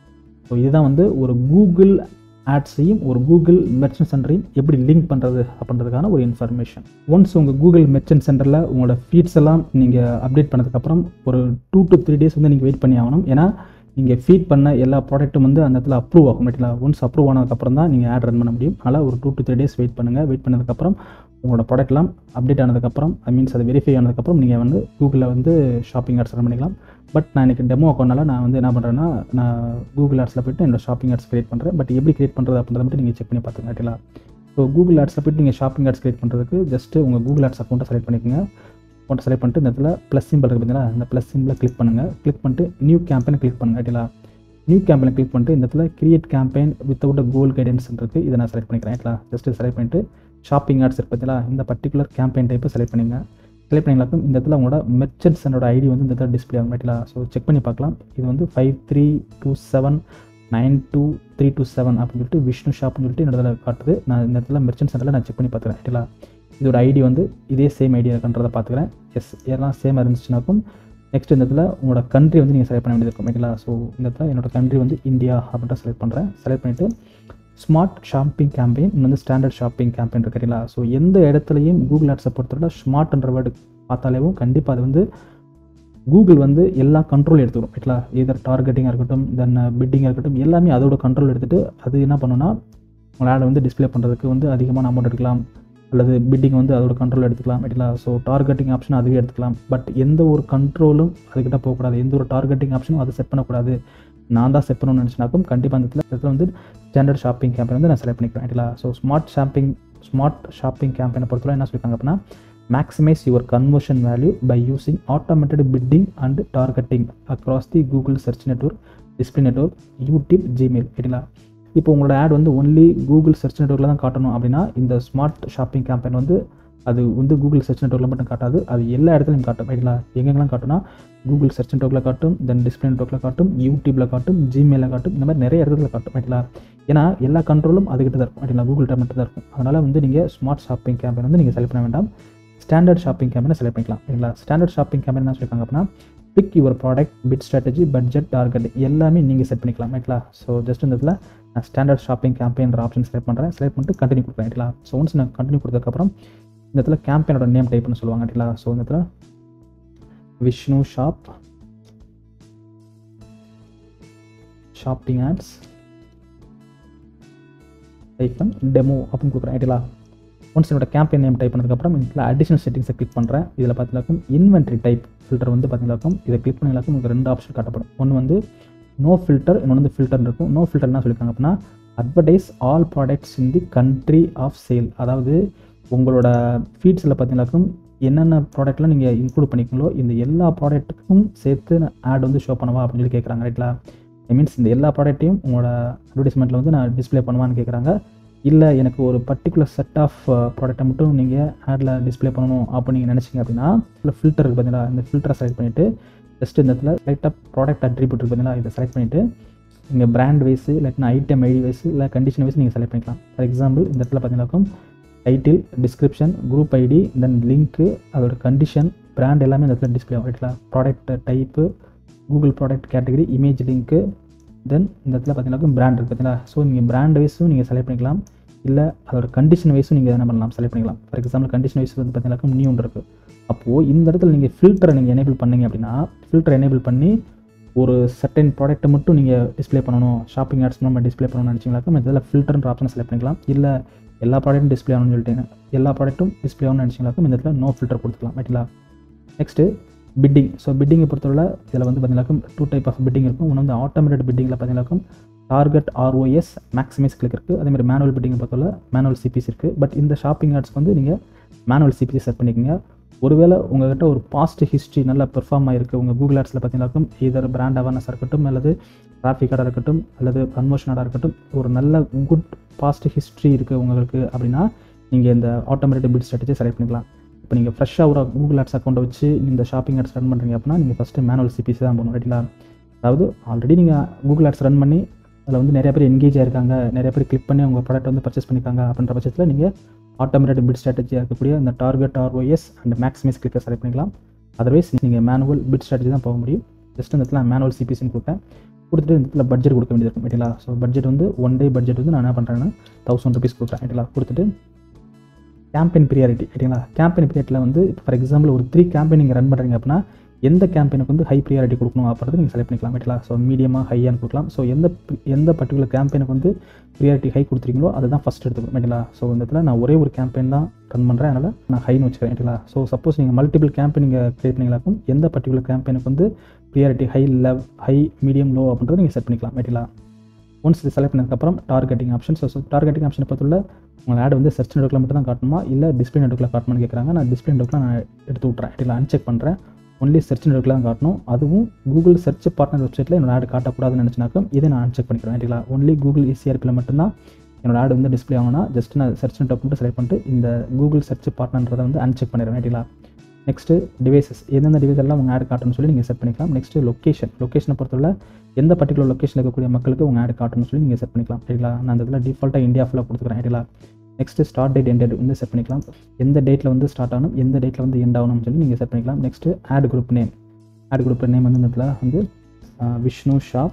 ஸோ இதுதான் வந்து ஒரு கூகுள் ஆட்ஸையும் ஒரு கூகுள் மெர்ச்சன்ட் சென்டரையும் எப்படி லிங்க் பண்ணுறது அப்படின்றதுக்கான ஒரு இன்ஃபர்மேஷன் ஒன்ஸ் உங்கள் கூகுள் மெர்ச்சன்ட் சென்டரில் உங்களோட ஃபீட்ஸ் எல்லாம் நீங்கள் அப்டேட் பண்ணதுக்கப்புறம் ஒரு டூ டு த்ரீ டேஸ் வந்து நீங்கள் வெயிட் பண்ணி ஆகணும் ஏன்னா நீங்கள் ஃபீட் பண்ண எல்லா ப்ராடக்ட்டும் வந்து அந்த இடத்துல அப்ரூவ் ஆகும் ரைட்டுங்களா ஒன்ஸ் அப்ரூவ் ஆனதுக்கப்புறம் தான் நீங்கள் ஆட் ரன் பண்ண முடியும் அதனால் ஒரு two to three days wait பண்ணுங்கள் வெயிட் பண்ணதுக்கப்புறம் உங்களோட ப்ராடக்ட்லாம் அப்டேட் ஆனதுக்கப்புறம் ஐ மீன்ஸ் அது வெரிஃபை ஆனதுக்கப்புறம் நீங்கள் வந்து கூகுளில் வந்து ஷாப்பிங் ஆட்ஸ் ரன் பண்ணிக்கலாம் பட் நான் எனக்கு டெமோ அக்கௌண்ட்னால நான் வந்து என்ன பண்ணுறேன்னா நான் கூகுள் ஆட்ஸில் போய்ட்டு என்னோட ஷாப்பிங் ஆட்ஸ் கிரியேட் பண்ணுறேன் பட் எப்படி கிரியேட் பண்ணுறது அப்படின்றத மட்டும் நீங்கள் செக் பண்ணி பார்த்துங்க ரைட்டுங்களா ஸோ கூகுள் ஆட்ஸில் போய்ட்டு நீங்கள் ஷாப்பிங் ஆட்ஸ் கிரியேட் பண்ணுறதுக்கு ஜஸ்ட்டு உங்கள் கூகுள் ஆட்ஸ் அக்கௌண்ட்டை செலக்ட் பண்ணிக்கோங்க அக்கௌண்ட்டை செலக்ட் பண்ணிட்டு இந்த இடத்துல ப்ளஸ் சிம்பிள் இருக்குது பார்த்தீங்களா இந்த ப்ளஸ் சிம்பிளை கிளிக் பண்ணுங்கள் கிளிக் பண்ணிட்டு நியூ கேம்பெயின் கிளிக் பண்ணுங்கள் ரைட்டுங்களா நியூ கேம்பெயின் கிளிக் பண்ணிட்டு இந்த இடத்துல create campaign without goal guidance இருக்குது இதை நான் செலக்ட் பண்ணிக்கிறேன் ரைட்லா ஜஸ்ட் செலக்ட் பண்ணிட்டு ஷாப்பிங் ஆட்ஸ் இருக்கு பார்த்தீங்களா இந்த பர்டிகுலர் கேம்பெயின் டைப்பை செலக்ட் பண்ணிங்க செலக்ட் பண்ணிங்களாக்கும் இந்த இடத்துல உங்களோட மெர்ச்சன்ட் சென்னோட ஐடி வந்து இந்த இடத்துல டிஸ்பிளே ஆகும் ரைட்லா ஸோ செக் பண்ணி பார்க்கலாம் இது வந்து five three two seven nine two three two seven அப்படின்னு சொல்லிட்டு விஷ்ணு ஷாப்னு சொல்லிட்டு இந்த இடத்துல காட்டுது நான் இந்த இடத்துல மெர்ச்சன்ட் சென்டரில் நான் செக் பண்ணி பார்த்துக்கிறேன் ரைட்லா இதோட ஐடி வந்து இதே சேம் ஐடி இருக்குன்றதை பார்த்துக்கிறேன் எஸ் எல்லாம் சேமாக இருந்துச்சுனாக்கும் நெக்ஸ்ட் இந்த இடத்துல உங்களோட கண்ட்ரி வந்து நீங்கள் செலக்ட் பண்ண வேண்டியது இருக்கும் ஓகேங்களா ஸோ இந்த இடத்துல என்னோட கண்ட்ரி வந்து இந்தியா அப்படின்ட்டு செலக்ட் பண்ணுறேன் செலக்ட் பண்ணிவிட்டு ஸ்மார்ட் ஷாப்பிங் கேம்பெயின் இன்னும் வந்து ஸ்டாண்டர்ட் ஷாப்பிங் கேம்பெயின் இருக்குங்களா ஸோ எந்த இடத்துலையும் கூகுள் ஆட்ஸை பொறுத்தவரை ஸ்மார்ட்ன்ற வேர்டு பார்த்தாலேவும் கண்டிப்பாக அது வந்து கூகுள் வந்து எல்லா கண்ட்ரோல் எடுத்துக்கணும் ரைட்லா இதர் டார்கெட்டிங்காக இருக்கட்டும் தென் பிட்டிங்காக இருக்கட்டும் எல்லாமே அதோட கண்ட்ரோல் எடுத்துகிட்டு அது என்ன பண்ணுன்னா உங்கள் ஆடை வந்து டிஸ்பிளே பண்ணுறதுக்கு வந்து அதிகமான அமௌண்ட் எடுக்கலாம் அல்லது பிட்டிங் வந்து அதோட கண்ட்ரோல் எடுத்துக்கலாம் ரைட்டுங்களா ஸோ டார்கெட்டிங் ஆப்ஷன் அதுவே எடுத்துக்கலாம் பட் எந்த ஒரு கண்ட்ரோலும் அதுக்கிட்ட போகக்கூடாது எந்த ஒரு டார்கெட்டிங் ஆப்ஷனும் அதை செட் பண்ணக்கூடாது நான் தான் செட் பண்ணணும்னு நினச்சினாக்கும் கண்டிப்பாக அந்த இடத்துல இடத்துல வந்து ஸ்டாண்டர்ட் ஷாப்பிங் கேம்பெயின் வந்து நான் செலக்ட் பண்ணிக்கிறேன் ரைட்டுங்களா so smart shopping smart shopping கேம்பெயினை பொறுத்தவரை என்ன சொல்லியிருக்காங்க அப்படின்னா maximise your conversion value by using automated bidding and targeting across the Google search network display network YouTube Gmail ரைட்டுங்களா இப்போ உங்களோட ஆட் வந்து ஒன்லி கூகுள் சர்ச் நெட்ஒர்க்கில் தான் காட்டணும் அப்படின்னா இந்த ஸ்மார்ட் ஷாப்பிங் கேம்பெயின் வந்து அது வந்து கூகுள் சர்ச் நெட்ஒர்க்கில் மட்டும் காட்டாது அது எல்லா இடத்துலையும் காட்டும் ரைட்டுங்களா எங்கெங்கெல்லாம் காட்டும்னா கூகுள் சர்ச் நெட்ஒர்க்கில் காட்டும் தென் டிஸ்பிளே நெட்ஒர்க்கில் காட்டும் யூடியூப்பில் காட்டும் ஜிமெயிலில் காட்டும் இந்த மாதிரி நிறைய இடத்துல காட்டும் ரைட்டுங்களா ஏன்னா எல்லா கண்ட்ரோலும் அதுக்கிட்ட தான் இருக்கும் ரைட்டுங்களா கூகுள்கிட்ட மட்டும் தான் இருக்கும் அதனால் வந்து நீங்கள் ஸ்மார்ட் ஷாப்பிங் கேம்பெயின் வந்து நீங்கள் செலக்ட் பண்ண வேண்டாம் ஸ்டாண்டர்ட் ஷாப்பிங் கேம்பெயினை செலக்ட் பண்ணிக்கலாம் சரிங்களா ஸ்டாண்டர்ட் ஷாப்பிங் கேம்பெயின் என்ன சொல்லியிருக்காங்க அப்படின்னா pick your product bid strategy budget target எல்லாமே நீங்கள் செட் பண்ணிக்கலாம் ரைட்லா ஸோ ஜஸ்ட் இந்த இடத்துல நான் ஸ்டாண்டர்ட் ஷாப்பிங் கேம்பெயின்ற ஆப்ஷன் செலக்ட் பண்ணுறேன் செலக்ட் பண்ணிட்டு கண்டினியூ கொடுக்குறேன் ரைட்லா ஸோ ஒன்ஸ் நான் கண்டினியூ கொடுத்ததுக்கப்புறம் இந்த இடத்துல கேம்பெயினோட நேம் டைப் பண்ண சொல்லுவாங்க ரைட்லா ஸோ இந்த இடத்துல Vishnu shop shopping ads hyphen demo அப்படின்னு கொடுக்குறேன் ரைட்டுங்களா ஒன்ஸ் என்னோட கேம்பெயின் நேம் டைப் பண்ணதுக்கப்புறம் இதில் அடிஷனல் செட்டிங்ஸை கிளிக் பண்ணுறேன் இதில் பார்த்தீங்களாக்கும் இன்வென்ட்ரி டைப் ஃபில்டர் வந்து பார்த்தீங்களாக்கும் இதை கிளிக் பண்ணிங்களாக்கும் உங்களுக்கு ரெண்டு ஆப்ஷன் காட்டப்படும் ஒன்று வந்து நோ ஃபில்டர் இன்னொன்று வந்து ஃபில்டர் இருக்கும் நோ ஃபில்டர் என்ன சொல்லியிருக்காங்க அப்படின்னா advertise all products in the country of sale அதாவது உங்களோட ஃபீட்ஸில் பார்த்தீங்கன்னாக்கும் என்னென்ன ப்ராடக்ட்லாம் நீங்கள் இன்க்ளூட் பண்ணிக்கீங்களோ இந்த எல்லா ப்ராடக்ட்டுக்கும் சேர்த்து ஆட் வந்து ஷோ பண்ணவா அப்படின்னு சொல்லி கேட்குறாங்க ரைட்லா ஐ மீன்ஸ் இந்த எல்லா ப்ராடக்ட்டையும் உங்களோட அட்வர்டைஸ்மெண்ட்டில் வந்து நான் டிஸ்ப்ளே பண்ணுவான்னு கேட்குறாங்க இல்லை எனக்கு ஒரு பர்டிகுலர் செட் ஆஃப் ப்ராடக்ட்டை மட்டும் நீங்கள் ஆடில் டிஸ்ப்ளே பண்ணணும் அப்படின்னு நீங்கள் நினச்சிங்க அப்படின்னா இல்லை ஃபில்டர் இருக்குது பார்த்தீங்களா இந்த ஃபில்டரை செலக்ட் பண்ணிவிட்டு ஜஸ்ட் இந்த இடத்துல லைட்டாக ப்ராடக்ட் அட்ரிபியூட் இருக்குது பார்த்தீங்களா இதை செலக்ட் பண்ணிவிட்டு நீங்கள் பிராண்ட் வைஸு இல்லாட்டினா ஐட்டம் ஐடி வைஸ் இல்லை கண்டிஷன் வைஸ் நீங்கள் செலக்ட் பண்ணிக்கலாம் ஃபார் எக்ஸாம்பிள் இந்த இடத்துல பார்த்தீங்கன்னாக்கும் title description group ID then link அதோட கண்டிஷன் பிராண்ட் எல்லாமே இந்த இடத்துல டிஸ்பிளே ஆகும் ரைட்லா product type Google product category image link then இந்த இடத்துல பார்த்தீங்கன்னா பிராண்ட் இருக்குது பார்த்தீங்களா ஸோ நீங்கள் பிராண்ட் வைஸும் நீங்கள் செலக்ட் பண்ணிக்கலாம் இல்லை அதோட கண்டிஷன் வைஸும் நீங்கள் என்ன பண்ணலாம் செலக்ட் பண்ணிக்கலாம் ஃபார் எக்ஸாம்பிள் கண்டிஷன் வைஸ் வந்து பார்த்தீங்கன்னா நியூ இருக்குது அப்போது இந்த இடத்துல நீங்கள் ஃபில்டரை நீங்கள் எனேபிள் பண்ணீங்க அப்படின்னா ஃபில்டர் எனேபிள் பண்ணி ஒரு சர்டன் ப்ராடக்ட்டை மட்டும் நீங்கள் டிஸ்ப்ளே பண்ணணும் ஷாப்பிங் ஆட்ஸ் நம்ம டிஸ்ப்ளே பண்ணணும்னு நினச்சிங்களாக்கும் இந்த இதில் ஃபில்டர்ன்ற ஆப்ஷன் செலக்ட் பண்ணிக்கலாம் இல்லை எல்லா ப்ராடக்ட்டும் டிஸ்ப்ளே ஆகணும்னு சொல்லிட்டு எல்லா ப்ராடக்ட்டும் டிஸ்ப்ளே ஆகணும்னு நினச்சிங்களாக்கும் இந்த இடத்துல நோ ஃபில்டர் கொடுத்துக்கலாம் ரைட்டுங்களா நெக்ஸ்ட்டு பிட்டிங் ஸோ பிட்டிங்கை பொறுத்தவரை இதில் வந்து பார்த்தீங்கன்னாக்கும் டூ டைப் ஆஃப் பிட்டிங் இருக்கும் ஒன்று வந்து ஆட்டோமேட்டட் பிட்டிங்கில் பார்த்தீங்கன்னாக்கும் டார்கெட் ஆர்ஓஎஸ் மேக்ஸிமைஸ் கிளிக் இருக்குது அதேமாதிரி மேனுவல் பிட்டிங்கை பொறுத்தவரை மேனுவல் சிபிசி இருக்குது பட் இந்த ஷாப்பிங் ஆட்ஸ்க்கு வந்து நீங்கள் மேனுவல் சிபிசி செட் பண்ணிக்கோங்க ஒருவேளை உங்கள்கிட்ட ஒரு பாஸ்ட் ஹிஸ்ட்ரி நல்லா பெர்ஃபார்ம் ஆகிருக்கு உங்கள் கூகுள் ஆட்ஸில் பார்த்தீங்கன்னாக்கும் இதர் பிராண்ட் அவேர்னஸாக இருக்கட்டும் அல்லது டிராஃபிக்காக இருக்கட்டும் அல்லது கன்வர்ஷனாக இருக்கட்டும் ஒரு நல்ல குட் பாஸ்ட் ஹிஸ்ட்ரி இருக்குது உங்களுக்கு அப்படின்னா நீங்கள் இந்த ஆட்டோமேட்டிக் பிட் ஸ்ட்ராட்டஜி செலக்ட் பண்ணிக்கலாம் இப்போ நீங்கள் ஃப்ரெஷ்ஷாக ஒரு கூகுள் ஆட்ஸ் அக்கௌண்ட்டை வச்சு இந்த ஷாப்பிங் ஆட்ஸ் ரன் பண்ணுறீங்க அப்படின்னா நீங்கள் ஃபஸ்ட்டு மேனுவல் சிபிசி தான் போகணும் ரைட்டிங்களா அதாவது ஆல்ரெடி நீங்கள் கூகுள் ஆட்ஸ் ரன் பண்ணி அதில் வந்து நிறைய பேர் என்கேஜ் ஆயிருக்காங்க நிறைய பேர் கிளிக் பண்ணி உங்கள் ப்ராடக்ட் வந்து பர்ச்சேஸ் பண்ணியிருக்காங்க அப்படின்ற பட்சத்தில் நீங்கள் ஆட்டோமேட்டட் பிட் ஸ்ட்ராட்டஜியாக இருக்கக்கூடிய இந்த டார்கெட் ஆர்ஓஎஸ் அண்ட் மேக்ஸிமைஸ் கிளிக்கை செலக்ட் பண்ணிக்கலாம் அதர்வைஸ் நீங்கள் மேனுவல் பிட் ஸ்ட்ராட்டஜி தான் போக முடியும் ஜஸ்ட் இந்த இடத்துல மேனுவல் சிபிசின்னு கொடுத்தேன் கொடுத்துட்டு இந்த இடத்துல பட்ஜெட் கொடுக்க வேண்டியது இருக்கும் ரைட்டுங்களா ஸோ பட்ஜெட் வந்து ஒன் டே பட்ஜெட் வந்து நான் என்ன பண்ணுறேன்னா தௌசண்ட் ருபீஸ் கொடுக்குறேன் ரைட்டுங்களா கொடுத்துட்டு கேம்பெயின் ப்ரியாரிட்டி ரைட்டுங்களா கேம்பெயின் பீரியடில் வந்து ஃபார் எக்ஸாம்பிள் ஒரு த்ரீ கேம்பெயின் நீங்கள் ரன் பண்ணுறீங்க அப்படின்னா எந்த கேம்பெயினுக்கு வந்து ஹை ப்ரியாரிட்டி கொடுக்கணும் அப்படின்றத நீங்கள் செலக்ட் பண்ணிக்கலாம் ரைட்டுங்களா ஸோ மீடியமாக ஹையான்னு கொடுக்கலாம் ஸோ எந்த எந்த பர்டிகுலர் கேம்பெயினுக்கு வந்து ப்ரியாரிட்டி ஹை கொடுத்துருக்கீங்களோ அதை தான் ஃபஸ்ட் எடுத்துக்கணும் ரைட்டுங்களா ஸோ இந்த இடத்துல நான் ஒரே ஒரு கேம்பெயின் தான் ரன் பண்ணுறேன் அதனால் நான் ஹைன்னு வச்சுக்கிறேன் ரைட்டுங்களா ஸோ சப்போஸ் நீங்கள் மல்டிபிள் கேம்பெயின் நீங்கள் க்ரியேட் பண்ணிங்களாக்கும் எந்த பர்டிகுலர் கேம்பெயினுக்கு வந்து ப்ரியாரிட்டி ஹை லெவ் ஹை மீடியம் லோ அப்படின்றத நீங்கள் செட் பண்ணிக்கலாம் ரைட்டுங்களா ஒன்ஸ் இது செலக்ட் பண்ணதுக்கப்புறம் டார்கெட்டிங் ஆப்ஷன் ஸோ டார்கெட்டிங் ஆப்ஷனை பொறுத்துள்ள உங்கள் ஆட் வந்து சர்ச் நெட்ஒர்க்கில் மட்டும் தான் காட்டணுமா இல்லை டிஸ்பிளே நெட்ஒர்க்கில் காட்டணும்னு கேட்குறாங்க நான் டிஸ்பிளே நெட்ஒர்க்கில் நான் எடுத்து விட்றேன் இல்லை அன்செக் பண்ணுறேன் ஒன்லி சர்ச் நெட்ஒர்க்கில் தான் காட்டணும் அதுவும் கூகுள் சர்ச் பார்ட்னர் வெப்சைட்டில் என்னோட ஆட் காட்டக்கூடாதுன்னு நினச்சினாக்கும் இதை நான் அன்செக் பண்ணிக்கிறேன் ரைட்டுங்களா ஒன்லி கூகுள் இசிஆர்பியில் மட்டும்தான் என்னோட ஆட் வந்து டிஸ்பிளே ஆகணும்னா ஜஸ்ட் நான் சர்ச் நெட்ஒர்க் மட்டும் செலக்ட் பண்ணிட்டு இந்த கூகுள் சர்ச் பார்ட்னன்றதை வந்து அன்செக் பண்ணிடுவேன் ரைட்டுங்களா நெக்ஸ்ட்டு டிவைசஸ் எந்தெந்த டிவைஸ் எல்லாம் உங்கள் ஆட் காட்டணும்னு சொல்லி நீங்கள் செட் பண்ணிக்கலாம் நெக்ஸ்ட்டு லொக்கேஷன் லொக்கேஷனை பொறுத்தவரை எந்த பர்டிகுலர் லொக்கேஷனில் இருக்கக்கூடிய மக்களுக்கு உங்கள் ஆட் காட்டணும்னு சொல்லி நீங்கள் செட் பண்ணிக்கலாம் சரிங்களா நான் அந்த இதில் டிஃபால்ட்டாக இந்தியா ஃபுல்லாக கொடுத்துக்கிறேன் சரிங்களா next start date end date வந்து செட் பண்ணிக்கலாம் எந்த டேட்டில் வந்து ஸ்டார்ட் ஆகணும் எந்த டேட்டில் வந்து எண்ட் ஆகணும்னு சொல்லி நீங்கள் செட் பண்ணிக்கலாம் next ad group name ad group name வந்து இந்த இடத்துல வந்து Vishnu shop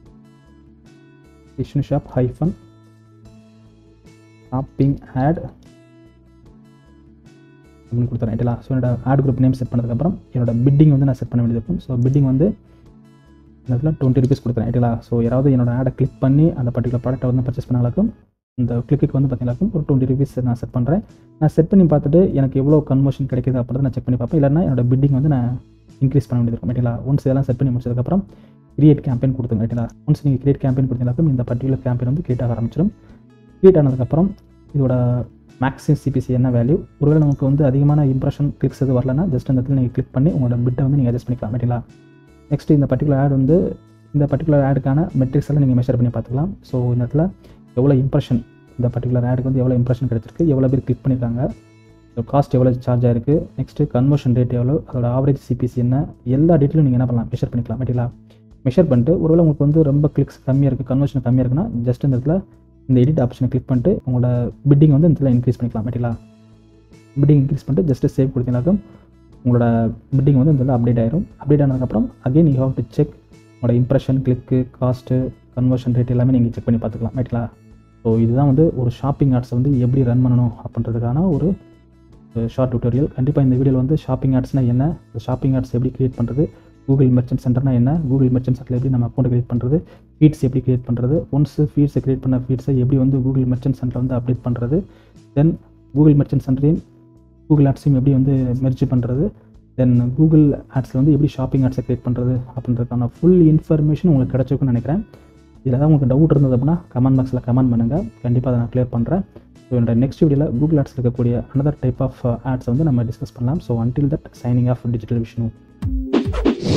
Vishnu shop hyphen shopping ad அப்படின்னு கொடுத்துறேன் ரைட்டுங்களா ஸோ என்னோட ஆட் குரூப் நேம் செட் பண்ணதுக்கப்புறம் என்னோட பிட்டிங் வந்து நான் செட் பண்ண வேண்டியது இருக்கும் ஸோ பிட்டிங் வந்து இந்த இடத்துல டுவெண்ட்டி ருபீஸ் கொடுத்துறேன் ரைட்டுங்களா ஸோ யாராவது என்னோட ஆடை கிளிக் பண்ணி அந்த பர்டிகுலர் ப்ராடக்ட்டை வந்து பர்ச்சேஸ் பண்ணாலும் இந்த கிளிக்கு வந்து பார்த்தீங்கன்னாக்கும் ஒரு டுவெண்ட்டி ருபீஸ் நான் செட் பண்ணுறேன் நான் செட் பண்ணி பார்த்துட்டு எனக்கு எவ்வளோ கன்வர்ஷன் கிடைக்குது அப்படின்றத நான் செக் பண்ணி பார்ப்பேன் இல்லைன்னா என்னோட பிட்டிங் வந்து நான் இன்க்ரீஸ் பண்ண வேண்டியது இருக்கும் ரைட்டுங்களா ஒன்ஸ் இதெல்லாம் செட் பண்ணி முடிச்சதுக்கப்புறம் கிரியேட் கேம்பெயின் கொடுத்துங்க ரைட்டுங்களா ஒன்ஸ் நீங்கள் கிரியேட் கேம்பெயின் கொடுத்தீங்கன்னாக்கும் இந்த பர்டிகுலர் கேம்பெயின் வந்து கிரியேட் ஆக ஆரம்பிச்சிடும் கிரியேட் ஆனதுக்கப்புறம் இதோட மேக்ஸிமம் சிபிசி என்ன வேல்யூ ஒருவேளை நமக்கு வந்து அதிகமான இம்ப்ரெஷன் கிளிக்ஸ் எது வரலன்னா ஜஸ்ட் அந்த இடத்துல நீங்கள் கிளிக் பண்ணி உங்களோட பிட்டை வந்து நீங்கள் அட்ஜஸ்ட் பண்ணிக்கலாம் ரைட்டுங்களா நெக்ஸ்ட் இந்த பர்டிகுலர் ஆட் வந்து இந்த பர்டிகுலர் ஆடுக்கான மெட்ரிக்ஸ் எல்லாம் நீங்கள் மெஷர் பண்ணி பார்த்துக்கலாம் ஸோ இந்த இடத்துல எவ்வளோ இம்ப்ரெஷன் இந்த பர்டிகுலர் ஆடுக்கு வந்து எவ்வளோ இம்ப்ரெஷன் கிடைச்சிருக்கு எவ்வளோ பேர் கிளிக் பண்ணியிருக்காங்க காஸ்ட் எவ்வளோ சார்ஜ் ஆயிருக்கு நெக்ஸ்ட்டு கன்வர்ஷன் ரேட் எவ்வளோ அதோட ஆவரேஜ் சிபிசி என்ன எல்லா டீட்டெயிலும் நீங்கள் என்ன பண்ணலாம் மெஷர் பண்ணிக்கலாம் மெட்டீங்களா மெஷர் பண்ணிட்டு ஒருவேளை உங்களுக்கு வந்து ரொம்ப கிளிக்ஸ் கம்மியாக இருக்குது கன்வர்ஷன் கம்மியாக இருக்குன்னா ஜஸ்ட் இந்த இடத்துல இந்த எடிட் ஆப்ஷனை கிளிக் பண்ணிட்டு உங்களோட பிட்டிங் வந்து இந்த இடத்துல இன்க்ரீஸ் பண்ணிக்கலாம் மெட்டீங்களா பிட்டிங் இன்க்ரீஸ் பண்ணிட்டு ஜஸ்ட் சேவ் கொடுத்தீங்கன்னாக்கும் உங்களோட பிட்டிங் வந்து இந்த அப்டேட் ஆயிரும் அப்டேட் ஆனதுக்கப்புறம் again you have to check உங்களோட impression click cost conversion rate எல்லாமே நீங்கள் செக் பண்ணி பார்த்துக்கலாம் ரைட்டுங்களா ஸோ இதுதான் வந்து ஒரு ஷாப்பிங் ஆட்ஸை வந்து எப்படி ரன் பண்ணணும் அப்படின்றதுக்கான ஒரு ஷார்ட் டியூட்டோரியல் கண்டிப்பாக இந்த வீடியோவில் வந்து ஷாப்பிங் ஆட்ஸ்னால் என்ன இந்த ஷாப்பிங் ஆட்ஸ் எப்படி கிரியேட் பண்ணுறது கூகுள் மெர்ச்சன்ட் சென்டர்னா என்ன கூகுள் மெர்ச்சன்ட் சென்டரில் எப்படி நம்ம அக்கௌண்ட் கிரியேட் பண்ணுறது ஃபீட்ஸ் எப்படி கிரியேட் பண்ணுறது ஒன்ஸ் ஃபீட்ஸை கிரியேட் பண்ண ஃபீட்ஸை எப்படி வந்து கூகுள் மெர்ச்சன்ட் சென்டரில் வந்து அப்டேட் பண்ணுறது தென் கூகுள் மெர்ச்சன்ட் சென்டரையும் கூகுள் ஆட்ஸையும் எப்படி வந்து மெர்ஜ் பண்ணுறது தென் கூகுள் ஆட்ஸில் வந்து எப்படி ஷாப்பிங் ஆட்ஸை கிரியேட் பண்ணுறது அப்படின்றதுக்கான ஃபுல் இன்ஃபர்மேஷன் உங்களுக்கு கிடச்சிருக்குன்னு நினைக்கிறேன் இதில் தான் உங்களுக்கு டவுட் இருந்தது அப்படின்னா கமெண்ட் பாக்ஸில் கமெண்ட் பண்ணுங்கள் கண்டிப்பாக அதை நான் க்ளியர் பண்ணுறேன் ஸோ என்னோட நெக்ஸ்ட் வீடியோவில் கூகுள் ஆட்ஸ் இருக்கக்கூடிய அனதர் டைப் ஆஃப் ஆட்ஸ் வந்து நம்ம டிஸ்கஸ் பண்ணலாம் so until that signing off digital Vishnu